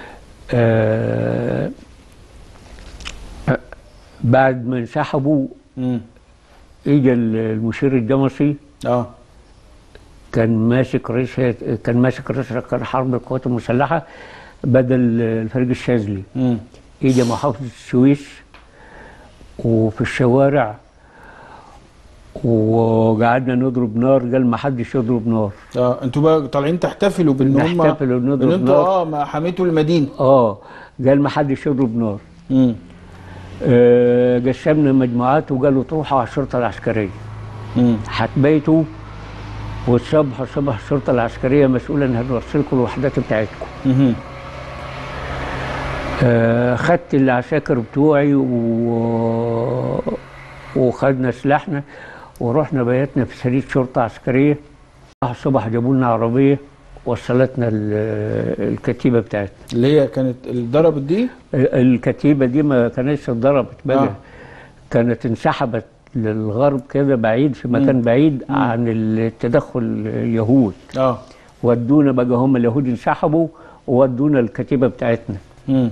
آه آه، بعد ما انسحبوا مم. اجى المشير الجمصي اه كان ماسك رئيس هيئة- كان ماسك رئيس اركان حرب القوات المسلحه بدل الفريق الشاذلي مم. اجى محافظه السويس وفي الشوارع وقعدنا نضرب نار قال ما حدش يضرب نار اه انتوا بقى طالعين تحتفلوا بان هم نحتفل ونضرب ان انتوا نار. اه ما حميتوا المدينه اه قال ما حدش يضرب نار امم آه قسمنا مجموعات وقالوا تروحوا على الشرطه العسكريه امم هتبيتوا والصبح صبح الشرطه العسكريه مسؤوله ان هنوصلكم الوحدات بتاعتكم امم آه، خدت العساكر بتوعي و... وخدنا سلاحنا ورحنا بيتنا في سرية شرطة عسكرية الصبح جابوا لنا عربية وصلتنا ال- الكتيبة بتاعتنا اللي هي كانت اللي ضربت دي الكتيبة دي ما كانتش اتضربت بقى آه. كانت انسحبت للغرب كده بعيد في مكان بعيد عن التدخل اليهود اه ودونا بقى هم اليهود انسحبوا وودونا الكتيبة بتاعتنا امم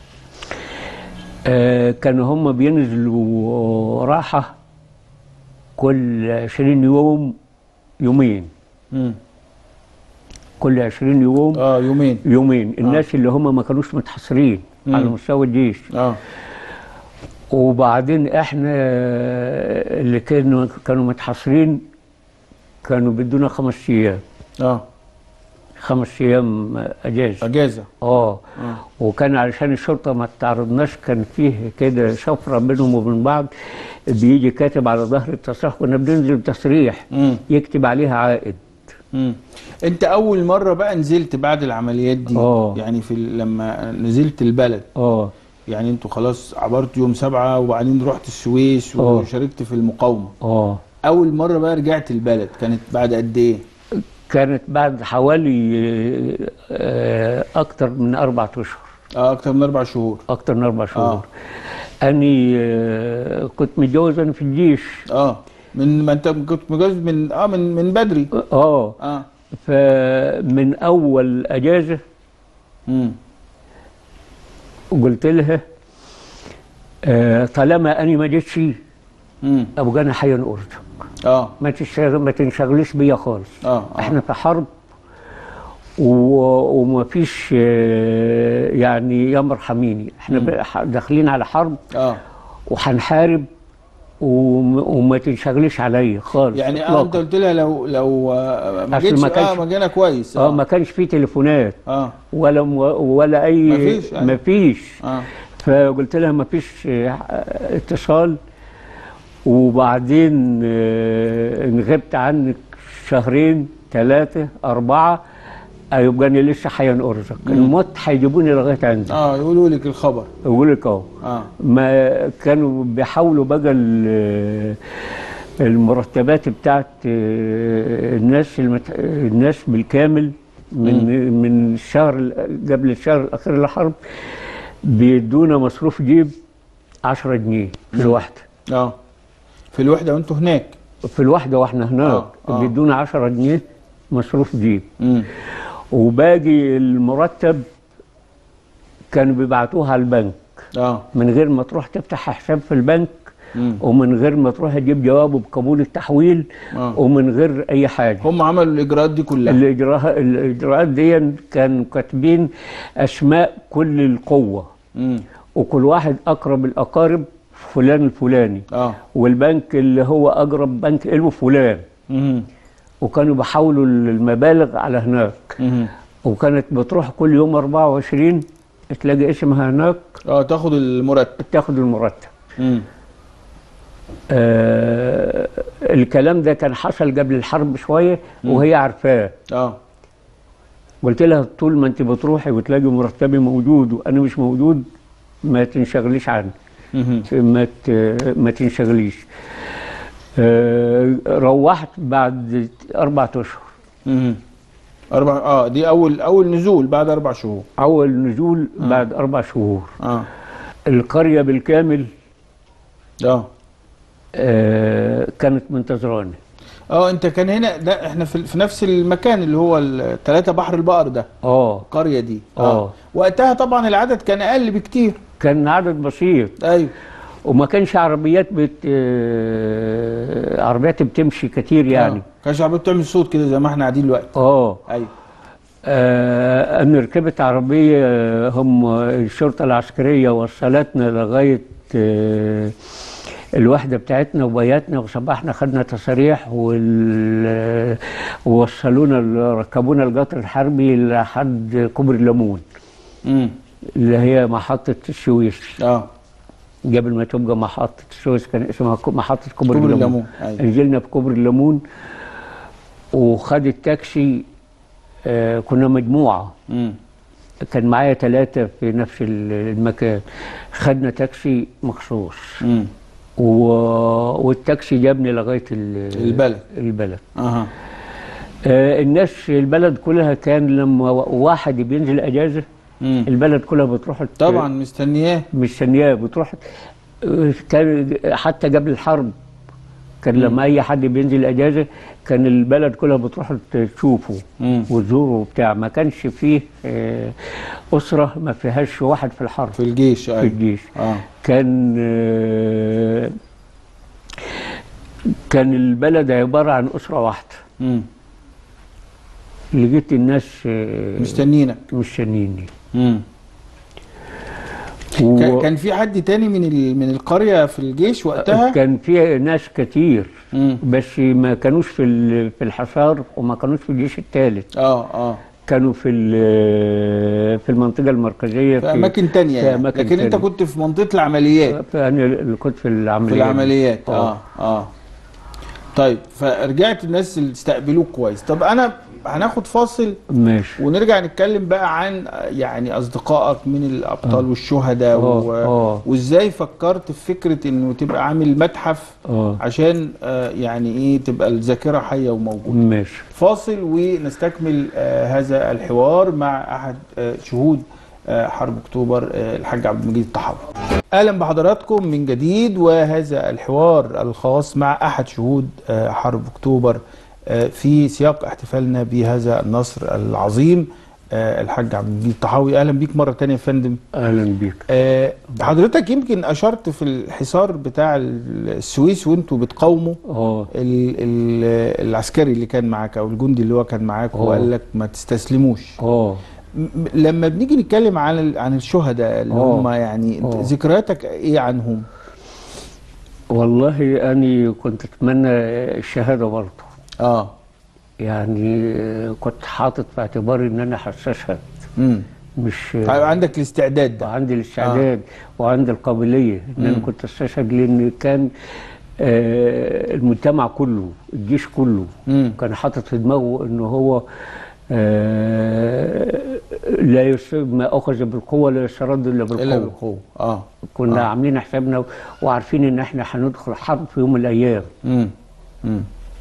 آه، كانوا هم بينزلوا راحة كل عشرين يوم يومين امم كل عشرين يوم اه يومين يومين الناس اللي هم ما كانوش متحصرين مم. على مستوى الجيش اه وبعدين احنا آه، اللي كانوا كانوا متحصرين كانوا بدونا خمس ايام اه خمس ايام اجازه اجازه اه اه وكان علشان الشرطه ما تعرضناش كان فيه كده شفره بينهم وبين بعض بيجي كاتب على ظهر التصريح كنا بننزل تصريح امم يكتب عليها عائد امم انت اول مره بقى نزلت بعد العمليات دي آه. يعني في ال- لما نزلت البلد اه يعني انتوا خلاص عبرت يوم سبعة وبعدين رحت السويس آه. وشاركت في المقاومه اه اول مره بقى رجعت البلد كانت بعد قد ايه كانت بعد حوالي آه، اكتر من اربع اشهر اه اكتر من اربع شهور اكتر من اربع شهور آه. اني آه، كنت متجوز انا في الجيش اه من ما انت كنت متجوز من اه من من بدري اه اه فمن اول اجازه امم قلت لها آه، طالما اني ما جيتش امم ابقى انا حي ارزق اه ما تشتغل ما تنشغليش بيا خالص اه اه احنا في حرب و- وما فيش آه، يعني يا مرحميني احنا مم. بقى ح- داخلين على حرب اه وهنحارب وم- وما تنشغليش عليا خالص يعني اه إطلاقاً. انت قلت لها لو لو آه، ما أصل جيتش ما اه كانش- مكانها كويس اه ما كانش فيه تليفونات اه ولا مو ولا اي مفيش، أيوة. ما فيش اه فقلت لها ما فيش آه، اتصال وبعدين آه، ان غبت عنك شهرين ثلاثة أربعة يبقى أنا لسه حيا أرزق الموت هيجيبوني لغاية عندي اه يقولوا لك الخبر أقول لك أهو اه ما كانوا بيحاولوا بقى ال- المرتبات بتاعت آه، الناس المت... الناس بالكامل من من الشهر ال- قبل الشهر الاخير للحرب بيدونا مصروف جيب 10 جنيه في الواحده اه في الوحده وانتوا هناك في الواحده واحنا هناك آه، آه. بيدونا 10 جنيه مصروف جيب امم وباقي المرتب كانوا بيبعتوها على البنك اه من غير ما تروح تفتح حساب في البنك مم. ومن غير ما تروح تجيب جوابه بقبول التحويل آه. ومن غير اي حاجه هم عملوا الاجراءات دي كلها الاجراء الاجراءات دي كانوا كاتبين اسماء كل القوه امم وكل واحد اقرب الاقارب فلان الفلاني اه والبنك اللي هو اقرب بنك له فلان امم وكانوا بيحولوا المبالغ على هناك امم وكانت بتروح كل يوم 24 تلاقي اسمها هناك اه تاخد المرتب تاخد المرتب امم آه الكلام ده كان حصل قبل الحرب شويه وهي عارفاه اه قلت لها طول ما انت بتروحي وتلاقي مرتبي موجود وانا مش موجود ما تنشغليش عني امم ما ت- ما تنشغليش آه روحت بعد اربع اشهر امم اربع اه دي اول اول نزول بعد اربع شهور اول نزول بعد اربع شهور اه القريه بالكامل اه آه كانت منتظراني اه انت كان هنا ده احنا في, في نفس المكان اللي هو الثلاثة بحر البقر ده اه القرية دي آه. وقتها طبعا العدد كان اقل بكتير كان عدد بسيط ايوه وما كانش عربيات بت آه عربيات بتمشي كتير يعني آه. كانش عربية بتعمل صوت كده زي ما احنا قاعدين دلوقتي اه ايوه آه، أنا ركبت عربية آه، هم الشرطة العسكرية وصلتنا لغاية آه، الوحدة بتاعتنا وبياتنا وصباحنا خدنا تصاريح وال... ووصلونا ركبونا القطر الحربي لحد كوبري الليمون امم اللي هي محطة السويس اه قبل ما تبقى محطة السويس كان اسمها كو- محطة كوبري كوبري الليمون الليمون، أيوة. نزلنا في كوبري الليمون وخد التاكسي آه كنا مجموعة امم كان معايا ثلاثة في نفس ال- المكان خدنا تاكسي مخصوص امم و... والتاكسي جابني لغاية ال- البلد. البلد اها آه الناس البلد كلها كان لما واحد بينزل اجازة امم البلد كلها بتروح ت- طبعا مستنياه مستنياه بتروح كان حتى قبل الحرب كان لما اي حد بينزل اجازه كان البلد كلها بتروح تشوفه مم. وتزوره وبتاع ما كانش فيه آه، اسره ما فيهاش واحد في الحرب في الجيش في ايوه الجيش اه كان آه، كان البلد عباره عن اسره واحده امم لقيت الناس آه، مستنيينك مستنيني امم و- كان كان في حد تاني من ال- من القريه في الجيش وقتها كان في ناس كتير امم بس ما كانوش في ال- في الحصار وما كانوش في الجيش الثالث اه اه كانوا في ال- في المنطقه المركزيه في اماكن تانية في يعني. أماكن لكن انت تانية. كنت في منطقه العمليات في انا اللي كنت في العمليات في العمليات آه. اه اه طيب فرجعت الناس اللي استقبلوك كويس طب انا هناخد فاصل ماشي ونرجع نتكلم بقى عن آه، يعني اصدقائك من الابطال والشهداء آه، و... آه. وازاي فكرت في فكره انه تبقى عامل متحف اه عشان آه، يعني ايه تبقى الذاكره حيه وموجوده ماشي فاصل ونستكمل آه، هذا الحوار مع احد آه، شهود آه، حرب اكتوبر آه، الحاج عبد المجيد الطحاوي. اهلا بحضراتكم من جديد وهذا الحوار الخاص مع احد شهود آه، حرب اكتوبر آه، في سياق احتفالنا بهذا النصر العظيم آه، الحاج عبد المجيد الطحاوي اهلا بيك مره تانية يا فندم. اهلا بيك آه، حضرتك يمكن اشرت في الحصار بتاع السويس وانتوا بتقاوموا اه ال ال العسكري اللي كان معاك او الجندي اللي هو كان معاك أوه. وقال لك ما تستسلموش اه م- م- لما بنيجي نتكلم عن ال- عن الشهداء اللي أوه. هم يعني أنت أوه. ذكرياتك ايه عنهم والله اني كنت اتمنى الشهاده برضه اه يعني كنت حاطط في اعتباري ان انا هستشهد امم مش عندك الاستعداد ده وعندي الاستعداد وعندي القابليه ان انا كنت استشهد لان كان آه، المجتمع كله الجيش كله مم. كان حاطط في دماغه ان هو آه، لا يس- ما اخذ بالقوه لا يسترد الا الا بالقوه بالقوه اه كنا آه. عاملين حسابنا وعارفين ان احنا هندخل حرب في يوم من الايام امم امم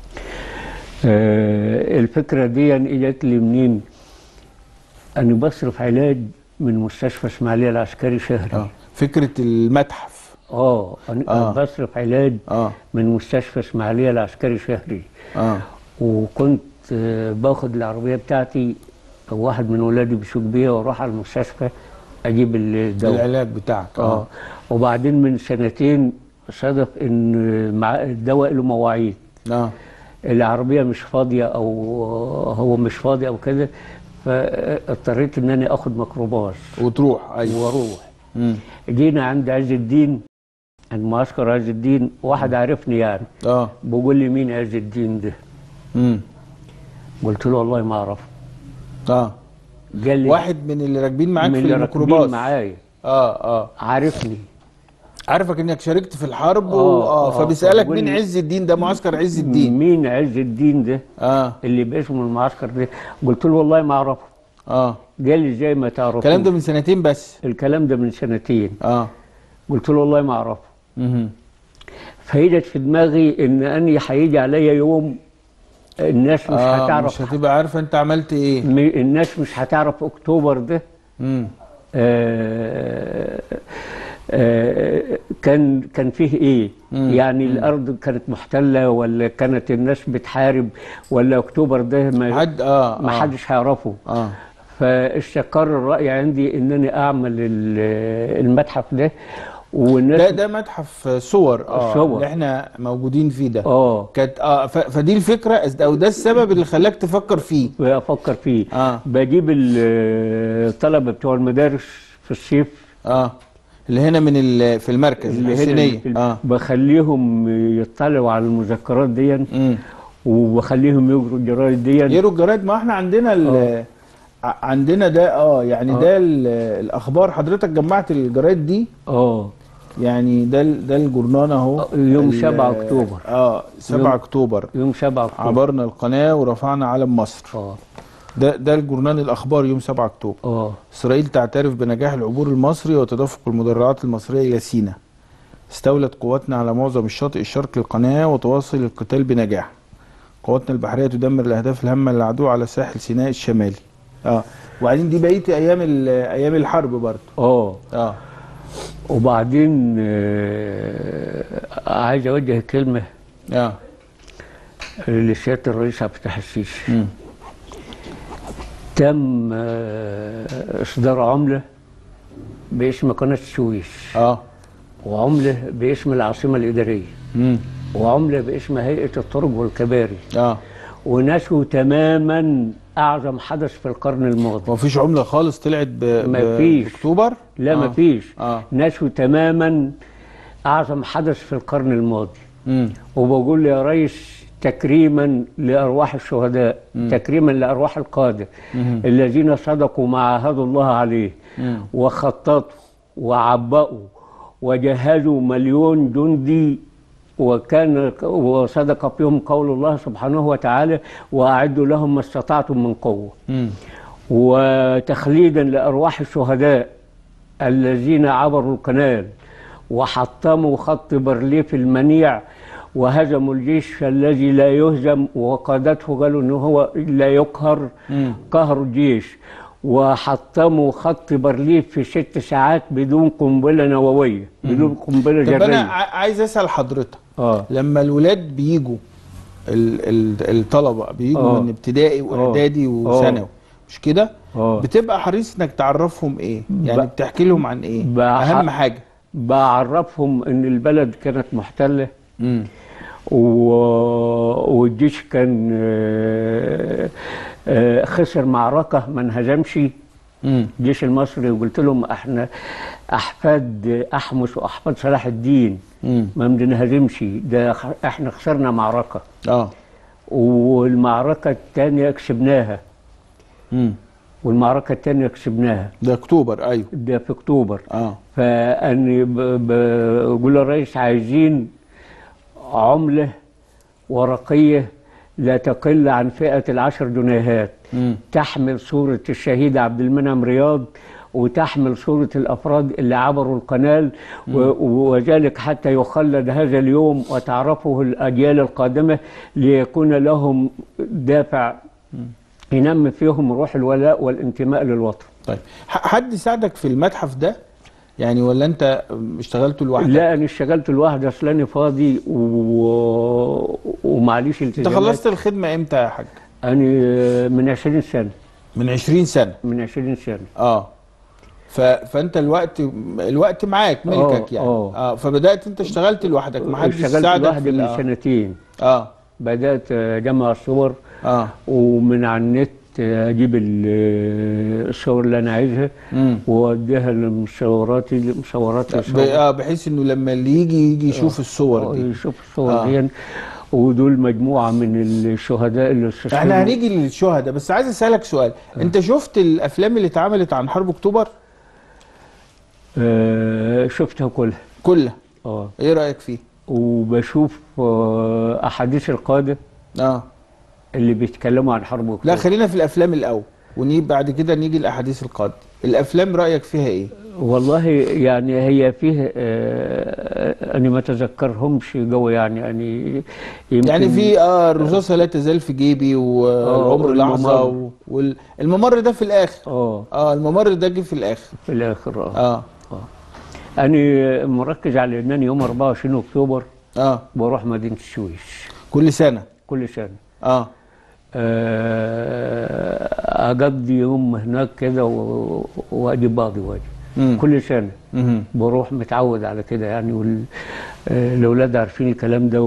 آه، الفكره دي اجت لي منين؟ انا بصرف علاج من مستشفى اسماعيليه العسكري شهري اه فكره المتحف اه انا آه. آه. بصرف علاج اه من مستشفى اسماعيليه العسكري شهري اه وكنت آه، باخد العربيه بتاعتي أو واحد من ولادي بيسوق بيها واروح على المستشفى اجيب الدواء العلاج بتاعك اه وبعدين من سنتين صدف ان مع الدواء له مواعيد اه العربيه مش فاضيه او هو مش فاضي او كده فاضطريت ان انا اخد ميكروباص وتروح ايوه واروح امم جينا عند عز الدين عند معسكر عز الدين واحد عارفني يعني اه بيقول لي مين عز الدين ده امم قلت له والله ما اعرفه اه قال لي واحد من اللي راكبين معاك من في اللي الميكروباص راكبين معايا اه اه عارفني عارفك انك شاركت في الحرب و... آه، اه آه، فبيسالك فبقول مين لي- عز الدين ده معسكر عز الدين مين عز الدين ده اه اللي باسم المعسكر ده قلت له والله ما اعرفه اه قال لي ازاي ما تعرفه الكلام ده من سنتين بس الكلام ده من سنتين اه قلت له والله ما اعرفه مهم. فهيجت في دماغي ان اني هيجي عليا يوم الناس مش اه هتعرف مش هتبقى عارفه انت عملت ايه م- الناس مش هتعرف اكتوبر ده امم آه، آه، كان كان فيه ايه مم. يعني الارض كانت محتله ولا كانت الناس بتحارب ولا اكتوبر ده ما, حد اه ما آه. حدش هيعرفه اه فاستقر الراي عندي ان انا اعمل ال- المتحف ده والناس ده ده متحف صور اه صور. اللي احنا موجودين فيه ده اه كانت اه ف... فدي الفكره او ده السبب اللي خلاك تفكر فيه بفكر فيه اه بجيب ال- الطلبه بتوع المدارس في الصيف اه اللي هنا من ال- في المركز اللي هنا الحسينيه في- اه بخليهم يطلعوا على المذكرات دي امم وبخليهم يجروا الجرايد دي يقروا الجرايد ما احنا عندنا ال- ع- عندنا ده اه يعني آه. ده ال- الاخبار حضرتك جمعت الجرايد دي اه يعني ده ال- ده الجورنان اهو يوم ال- 7 أكتوبر. اه 7 يوم- اكتوبر يوم 7 اكتوبر عبرنا القناه ورفعنا علم مصر اه ده ده الجورنان الاخبار يوم 7 اكتوبر اه اسرائيل تعترف بنجاح العبور المصري وتدفق المدرعات المصريه الى سيناء استولت قواتنا على معظم الشاطئ الشرقي للقناه وتواصل القتال بنجاح قواتنا البحريه تدمر الاهداف الهامه للعدو على ساحل سيناء الشمالي اه وبعدين دي بقيه ايام ال- ايام الحرب برضه اه اه وبعدين آه، عايز اوجه كلمه اه لسياده الرئيس عبد الفتاح السيسي مم. تم آه، اصدار عمله باسم قناه السويس اه وعمله باسم العاصمه الاداريه مم. وعمله باسم هيئه الطرق والكباري اه ونسوا تماما اعظم حدث في القرن الماضي مفيش عمله خالص طلعت ب... ب- مفيش. باكتوبر لا آه. مفيش اه نسوا تماما اعظم حدث في القرن الماضي مم. وبقول يا ريس تكريما لارواح الشهداء تكريما لارواح القاده مم. الذين صدقوا ما عاهدوا الله عليه مم. وخططوا وعبأوا وجهزوا مليون جندي وكان وصدق فيهم قول الله سبحانه وتعالى واعدوا لهم ما استطعتم من قوه مم. وتخليدا لارواح الشهداء الذين عبروا القناه وحطموا خط برليف المنيع وهزموا الجيش الذي لا يهزم وقادته قالوا انه هو لا يقهر مم. قهر الجيش وحطموا خط برليف في ست ساعات بدون قنبله نوويه بدون قنبله طب انا ذريه ع- عايز اسال حضرتك اه لما الولاد بيجوا ال ال الطلبه بيجوا آه. من ابتدائي واعدادي آه. وثانوي مش كده اه بتبقى حريص انك تعرفهم ايه يعني ب- بتحكي لهم عن ايه بح- اهم حاجه بعرفهم ان البلد كانت محتله امم و- والجيش كان آه، آه، خسر معركة ما انهزمش امم الجيش المصري وقلت لهم احنا احفاد احمس واحفاد صلاح الدين امم ما بننهزمش ده خ- احنا خسرنا معركة اه والمعركة الثانية كسبناها امم والمعركة الثانية كسبناها ده اكتوبر ايوه ده في اكتوبر اه فاني ب- ب- بقول للرئيس عايزين عمله ورقيه لا تقل عن فئه العشر جنيهات امم تحمل صوره الشهيد عبد المنعم رياض وتحمل صورة الأفراد اللي عبروا القنال و- وذلك حتى يخلد هذا اليوم وتعرفه الأجيال القادمة ليكون لهم دافع ينمي فيهم روح الولاء والانتماء للوطن طيب ح- حد ساعدك في المتحف ده يعني ولا انت اشتغلت لوحدك لا انا اشتغلت لوحدي اصل انا فاضي و... ومعليش انت التزامات خلصت الخدمه امتى يا حاج انا من 20 سنه من 20 سنه من 20 سنه اه ف... فانت الوقت الوقت معاك ملكك آه، يعني آه. اه فبدات انت اشتغلت لوحدك ما حدش اشتغلت ساعدك لوحدي في من ال- سنتين اه بدات اجمع الصور اه ومن على النت اجيب ال- الصور اللي انا عايزها امم واوديها لمصوراتي لمصوراتي ب... اه بحيث انه لما اللي يجي يجي يشوف الصور دي يشوف الصور آه. دي ودول مجموعه من الشهداء اللي استشهدوا احنا هنيجي للشهداء بس عايز اسالك سؤال انت شفت الافلام اللي اتعملت عن حرب اكتوبر آه شفتها كلها كلها اه ايه رايك فيه وبشوف آه، احاديث القاده اه اللي بيتكلموا عن حرب لا اكتوبر خلينا في الافلام الاول ونيجي بعد كده نيجي الاحاديث القادمه الافلام رايك فيها ايه والله يعني هي فيه آه، انا ما اتذكرهمش جو يعني يعني يمكن يعني في اه الرصاصه لا تزال في جيبي والعمر آه، لحظه والممر. والممر ده في الاخر اه اه الممر ده جه في الاخر في الاخر اه اه انا مركز على انني يوم 24 اكتوبر اه بروح مدينه السويس كل سنه كل سنه اه آه، اقضي يوم هناك كده و- واجي بعضي واجي مم. كل سنه مهم. بروح متعود على كده يعني وال- آه، الاولاد عارفين الكلام ده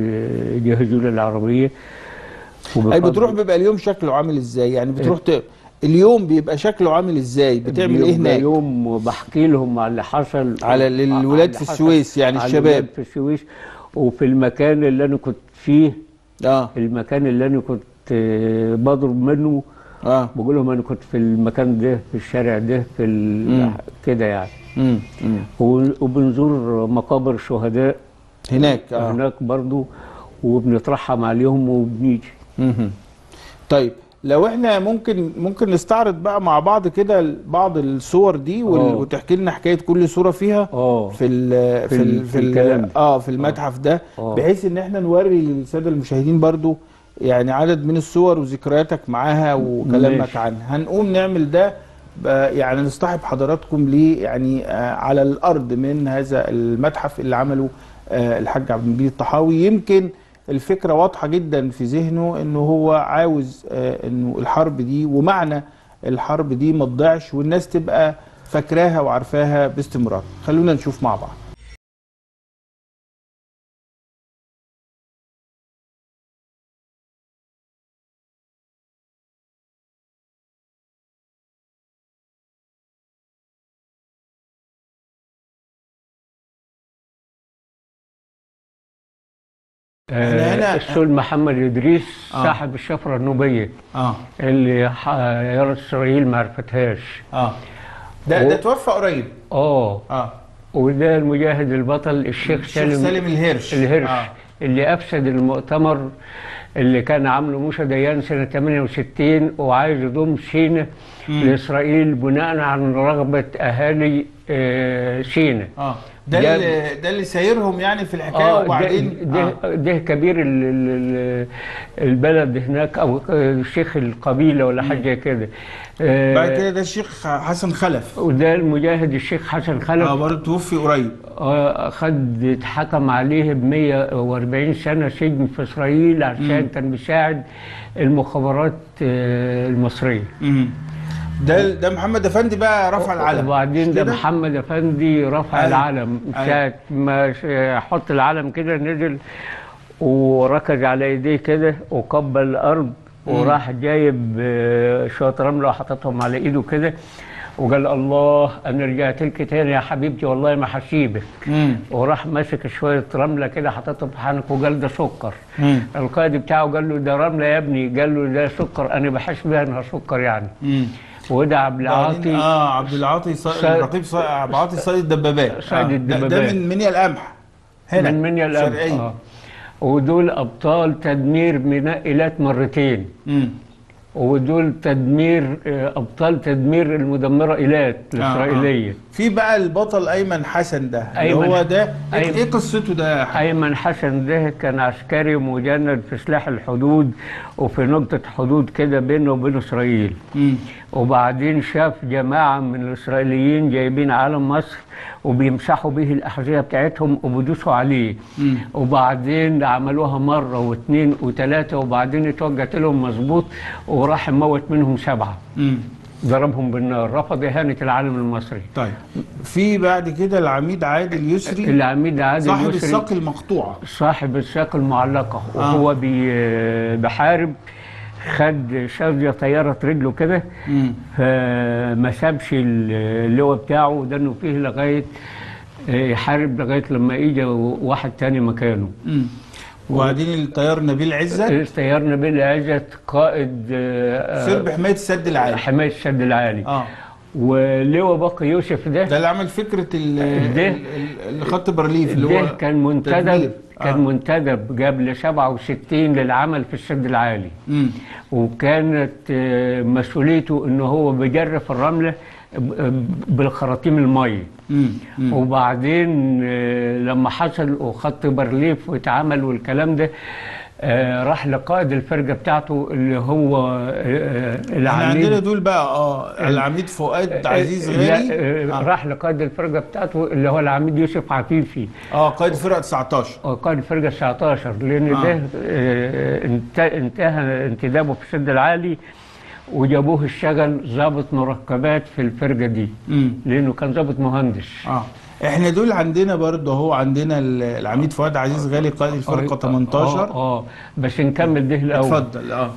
وبيجهزوا لي العربيه اي وبفضل- بتروح بيبقى اليوم شكله عامل ازاي يعني بتروح ت... اليوم بيبقى شكله عامل ازاي بتعمل ايه بيبقى هناك يوم بحكي لهم على اللي حصل على ال- على الولاد اللي في حصل- السويس يعني على الشباب. الولاد في السويس وفي المكان اللي انا كنت فيه اه المكان اللي انا كنت آه، بضرب منه اه بقول لهم انا كنت في المكان ده في الشارع ده في ال... مم. كده يعني مم. مم. و- وبنزور مقابر الشهداء هناك اه هناك برضو وبنترحم عليهم وبنيجي مهم. طيب لو احنا ممكن ممكن نستعرض بقى مع بعض كده بعض الصور دي وال- آه. وتحكي لنا حكايه كل صوره فيها اه في ال في في ال ال- في في ال الكلام ده. اه في المتحف ده آه. بحيث ان احنا نوري للساده المشاهدين برضو يعني عدد من الصور وذكرياتك معاها وكلامك ماشي. عنها هنقوم نعمل ده ب- يعني نصطحب حضراتكم ليه يعني آه على الارض من هذا المتحف اللي عمله آه الحاج عبد المجيد الطحاوي يمكن الفكره واضحه جدا في ذهنه انه هو عاوز آه انه الحرب دي ومعنى الحرب دي ما تضيعش والناس تبقى فاكراها وعارفاها باستمرار خلونا نشوف مع بعض إحنا هنا- آه السول محمد ادريس آه. صاحب الشفره النوبيه اه اللي ح- يا اسرائيل ما عرفتهاش اه ده و- ده توفى قريب اه اه وده المجاهد البطل الشيخ الشيخ سالم سالم الهرش الهرش آه. اللي افسد المؤتمر اللي كان عامله موسى ديان سنه 68 وعايز يضم سينا لاسرائيل بناء على رغبه اهالي آه، سينا اه ده جاب- اللي ده اللي سايرهم يعني في الحكايه اه وبعدين ده, آه. ده, ده كبير ال- ال- ال- البلد هناك او شيخ القبيله ولا حاجه زي كده آه، بعد كده ده الشيخ حسن خلف وده المجاهد الشيخ حسن خلف اه برضه توفي قريب آه، خد اتحكم عليه ب 140 سنه سجن في اسرائيل عشان كان بيساعد المخابرات آه، المصريه مم. ده ده محمد افندي بقى رفع العلم وبعدين مش ده كده؟ محمد افندي رفع أيوة. العلم أيوة. ساعه ما ش- حط العلم كده نزل وركز على ايديه كده وقبل الارض وراح جايب آه، شويه رمله وحطتهم على ايده كده وقال الله انا رجعت لك تاني يا حبيبتي والله ما هسيبك مم. وراح ماسك شويه رمله كده حطتهم في حنك وقال ده سكر مم. القائد بتاعه قال له ده رمله يا ابني قال له ده سكر انا بحس بيها انها سكر يعني مم. وده عبد بعدين العاطي اه عبد العاطي صا... صا- رقيب صا... عبد العاطي صيد الدبابات صيد آه. ده- ده الدبابات. من منيا القمح هنا من منيا الأب شرقية آه. ودول ابطال تدمير منائلات مرتين مم. ودول تدمير آه، ابطال تدمير المدمره ايلات آه، الاسرائيليه آه. في بقى البطل ايمن حسن ده اللي أيمن- هو ده ايه أيمن- إيه قصته ده يا حاج؟ ايمن حسن ده كان عسكري مجند في سلاح الحدود وفي نقطه حدود كده بينه وبين اسرائيل مم. وبعدين شاف جماعة من الإسرائيليين جايبين علم مصر وبيمسحوا به الأحذية بتاعتهم وبيدوسوا عليه مم. وبعدين عملوها مرة واثنين وثلاثة وبعدين اتوجهت لهم مظبوط وراح موت منهم سبعة مم. ضربهم بالنار رفض إهانة العالم المصري طيب في بعد كده العميد عادل يسري العميد عادل صاحب يسري الساق المقطوعه صاحب الساق المعلقة وهو بي- بحارب خد شاذية طيارة رجله كده مم. فما سابش اللواء بتاعه ودنه فيه لغايه آه، يحارب لغايه لما اجى واحد تاني مكانه مم. وبعدين الطيار نبيل عزت الطيار نبيل عزت قائد آه، سير بحمايه السد العالي حمايه السد العالي اه ولواء بقى يوسف ده ده اللي عمل فكره ال- ده- ال- ال- اللي خط برليف اللي ده هو كان منتدب تدمير. كان آه. منتدب قبل 67 للعمل في السد العالي مم. وكانت آه، مسؤوليته ان هو بيجرف الرمله ب- بالخراطيم الميه مم. مم. وبعدين آه، لما حصل وخط برليف واتعمل والكلام ده آه، راح لقائد الفرقه بتاعته اللي هو آه، آه، احنا عندنا العميد دول بقى اه العميد فؤاد عزيز لا، غالي آه، آه. راح لقائد الفرقه بتاعته اللي هو العميد يوسف عفيفي اه قائد فرقه 19 آه، قائد الفرقه 19 لان آه. ده آه، انت- انتهى انتدابه في السد العالي وجابوه اشتغل ضابط مركبات في الفرقه دي امم لانه كان ضابط مهندس اه احنا دول عندنا برضه اهو عندنا ال- العميد فؤاد عزيز غالي قائد الفرقه 18 اه اه بس نكمل ده الاول اتفضل اه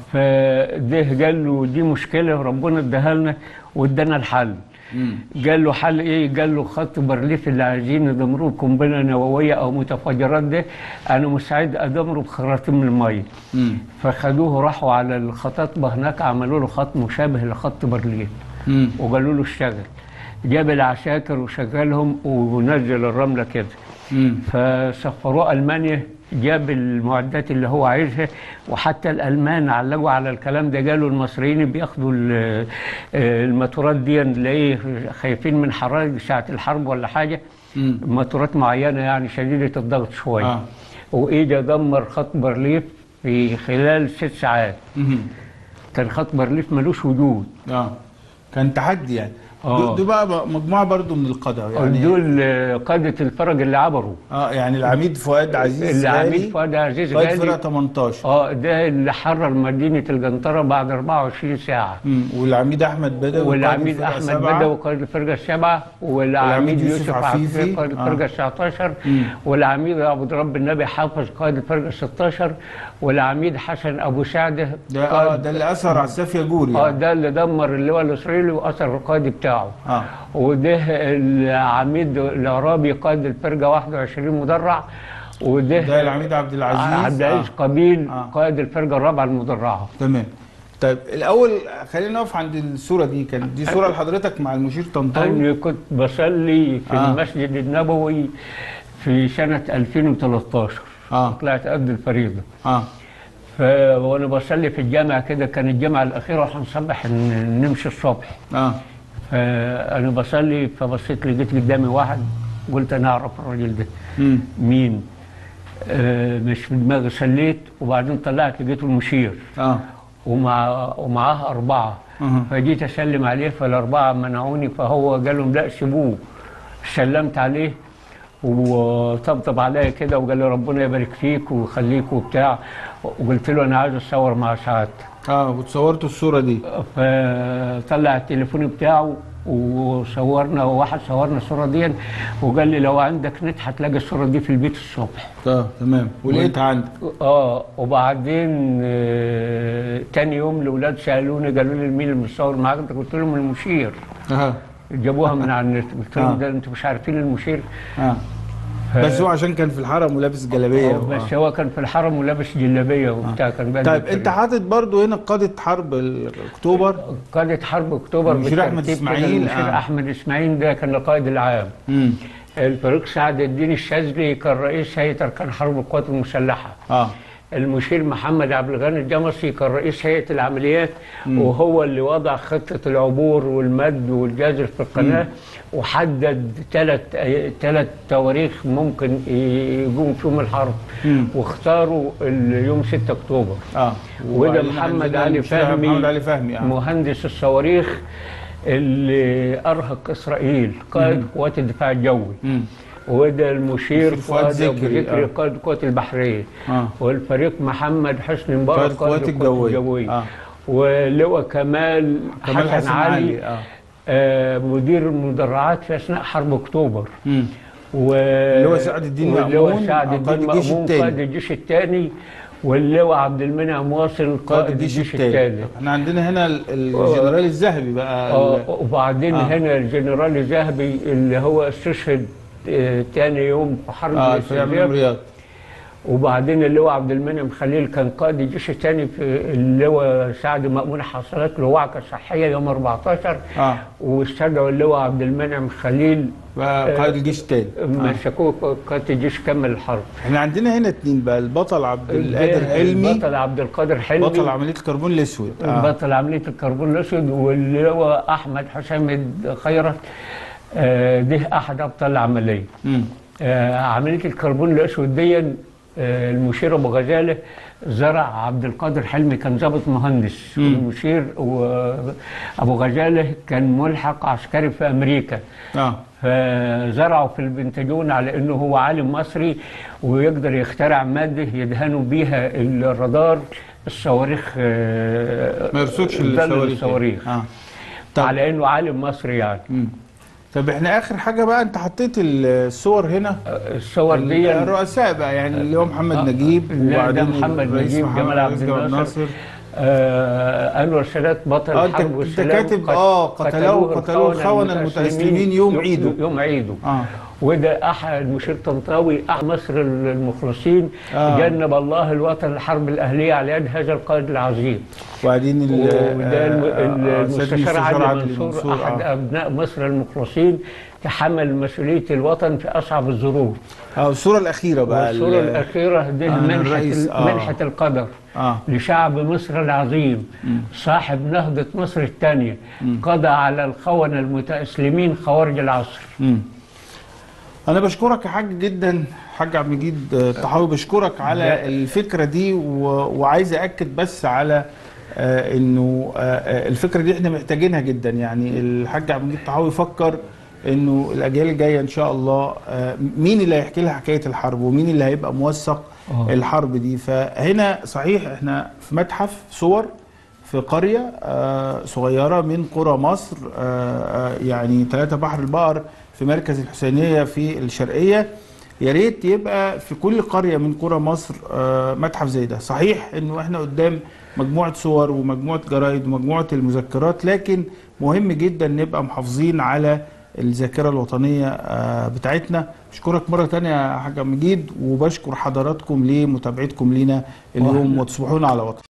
فده قال له دي مشكله ربنا اداها لنا وادانا الحل مم. قال له حل ايه؟ قال له خط بارليف اللي عايزين يدمروه قنبله نوويه او متفجرات ده انا مستعد ادمره بخراطيم من الميه مم. فخدوه راحوا على الخطاطبه هناك عملوا له خط مشابه لخط بارليف مم. وقالوا له اشتغل جاب العساكر وشغلهم ونزل الرمله كده مم. فسفروه المانيا جاب المعدات اللي هو عايزها وحتى الالمان علقوا على الكلام ده قالوا المصريين بياخدوا ال- الماتورات دي اللي ايه خايفين من حرائق ساعه الحرب ولا حاجه مم. ماتورات معينه يعني شديده الضغط شويه آه. وايده دمر خط بارليف في خلال ست ساعات مم. كان خط بارليف ملوش وجود اه كان تحدي يعني آه. دول دول بقى مجموعه برضو من القاده يعني دول قاده الفرج اللي عبروا اه يعني العميد فؤاد عزيز العميد غالي فؤاد عزيز قائد غالي فرقه 18 اه ده اللي حرر مدينه الجنطره بعد 24 ساعه مم. والعميد احمد بدوي قائد والعميد الفرقة احمد سبعة. بدوي قائد الفرقه السبعه والعميد والعميد يوسف يوسف عفيفي. عفيفي قائد آه. الفرقه 19 مم. والعميد عبد رب النبي حافظ قائد الفرقه 16 والعميد حسن ابو سعده ده اه ده اللي اثر على السافيه جوري اه يعني. ده اللي دمر اللواء الاسرائيلي واثر القائد بتاعه اه وده العميد العرابي قائد الفرقه 21 مدرع وده ده العميد عبد العزيز عبد العزيز آه. قبيل آه. قائد الفرقه الرابعه المدرعه تمام طيب الاول خلينا نقف عند الصوره دي كانت دي صوره لحضرتك مع المشير طنطاوي أنا كنت بصلي في آه. المسجد النبوي في سنة 2013 اه طلعت قد الفريضة اه ف... وأنا بصلي في الجامع كده كان الجامعة الأخيرة وهنصبح ن- نمشي الصبح اه فأنا بصلي فبصيت لقيت قدامي واحد قلت أنا أعرف الراجل ده مم. مين آه مش في دماغي صليت وبعدين طلعت لقيته المشير اه ومع ومعاه أربعة أها. فجيت أسلم عليه فالأربعة منعوني فهو قال لهم لا سيبوه سلمت عليه وطبطب عليا كده وقال لي ربنا يبارك فيك ويخليك وبتاع وقلت له أنا عايز أتصور مع سعادتك اه وتصورتوا الصوره دي فطلع التليفون بتاعه وصورنا واحد صورنا الصورة دي وقال لي لو عندك نت هتلاقي الصورة دي في البيت الصبح اه تمام ولقيتها عندك اه وبعدين آه تاني يوم الاولاد سالوني قالوا لي مين اللي متصور معاك انت قلت لهم المشير اه جابوها من على النت قلت آه. لهم ده انتوا مش عارفين المشير اه بس هو عشان كان في الحرم ولابس جلابيه آه، بس هو كان في الحرم ولابس جلابيه وبتاع كان بادئ طيب الفريق. انت حاطط برضو هنا قاده حرب ال- اكتوبر قادة حرب اكتوبر المشير أحمد بالترتيب كده، إسماعيل، المشير آه. احمد اسماعيل ده كان القائد العام امم الفريق سعد الدين الشاذلي كان رئيس هيئه اركان حرب القوات المسلحه اه المشير محمد عبد الغني الجمصي كان رئيس هيئه العمليات وهو اللي وضع خطه العبور والمد والجزر في القناه وحدد ثلاث ثلاث تواريخ ممكن يقوم فيهم الحرب مم. واختاروا اليوم 6 اكتوبر اه وده وبعدين محمد عندنا علي المشير فهمي محمد علي فهمي اه مهندس الصواريخ اللي ارهق اسرائيل قائد قوات الدفاع الجوي مم. وده المشير المشير فؤاد فؤاد أبو ذكري، ذكري آه. قائد القوات البحريه اه والفريق محمد حسني مبارك قائد القوات الجوية. آه. ولواء كمال, كمال حسن, علي, اه آه مدير المدرعات في اثناء حرب اكتوبر مم. و... اللواء سعد الدين واللواء مأمون، سعد آه، الدين قائد الجيش مأمون التاني. قائد الجيش الثاني واللواء عبد المنعم واصل قائد الجيش الثالث احنا عندنا هنا ال- الجنرال الذهبي بقى اه ال- وبعدين آه. آه. هنا الجنرال الذهبي اللي هو استشهد آه، تاني يوم في حرب اه الفريق من الاستنزاف رياض وبعدين اللواء عبد المنعم خليل كان قائد الجيش الثاني في اللواء سعد مأمون حصلت له وعكة صحية يوم 14 اه واستدعوا اللواء عبد المنعم خليل بقى قائد الجيش التاني آه. مسكوه قائد الجيش كمل الحرب احنا عندنا هنا اتنين بقى البطل عبد القادر حلمي بطل عبد القادر حلمي بطل عمليه الكربون الاسود آه. بطل عمليه الكربون الاسود واللواء احمد حسام خيرت آه، ده احد ابطال العمليه مم. آه، عمليه الكربون الاسود دي آه، المشير ابو غزاله زرع عبد القادر حلمي كان ضابط مهندس مم. والمشير وابو غزاله كان ملحق عسكري في امريكا اه فزرعوا في البنتاجون على انه هو عالم مصري ويقدر يخترع ماده يدهنوا بيها الرادار الصواريخ آه، ما يرصدش ضل الصواريخ الصواريخ اه طب على انه عالم مصري يعني مم. طب احنا اخر حاجه بقى انت حطيت الصور هنا الصور دي الرؤساء بقى يعني اللي هو محمد آه، نجيب لا، ده محمد الرئيس نجيب، محمد جمال عبد رئيس جمال الناصر. آه انور السادات بطل اه انت الحرب انت والسلام كاتب قت- اه قتلوه قتلوه الخونه المتأسلمين يوم عيده يوم عيده اه وده احد مشير طنطاوي احد مصر المخلصين آه. جنب الله الوطن الحرب الاهليه على يد هذا القائد العظيم وبعدين ال- وده الم- آه، آه، سيد المستشار عادل عدلي منصور احد آه. ابناء مصر المخلصين تحمل مسؤوليه الوطن في اصعب الظروف اه الصوره الاخيره بقى والصوره ال- الاخيره دي آه، منحه الرئيس، ال- آه. منحه القدر اه لشعب مصر العظيم صاحب نهضة مصر الثانية قضى على الخونة المتأسلمين خوارج العصر مم. انا بشكرك يا حاج جدا حاج عبد المجيد آه، طحاوي بشكرك على الفكره دي و... وعايز اكد بس على آه انه آه آه، الفكره دي احنا محتاجينها جدا يعني الحاج عبد المجيد طحاوي فكر انه الاجيال الجايه ان شاء الله آه مين اللي هيحكي لها حكايه الحرب ومين اللي هيبقى موثق آه. الحرب دي فهنا صحيح احنا في متحف صور في قرية آه، صغيرة من قرى مصر آه، آه، يعني ثلاثة بحر البقر في مركز الحسينية في الشرقية يا ريت يبقى في كل قرية من قرى مصر آه، متحف زي ده صحيح انه احنا قدام مجموعة صور ومجموعة جرايد ومجموعة المذكرات لكن مهم جدا نبقى محافظين على الذاكرة الوطنية آه، بتاعتنا بشكرك مرة تانية يا حاج عبد المجيد وبشكر حضراتكم لمتابعتكم لينا اليوم وتصبحون على وطن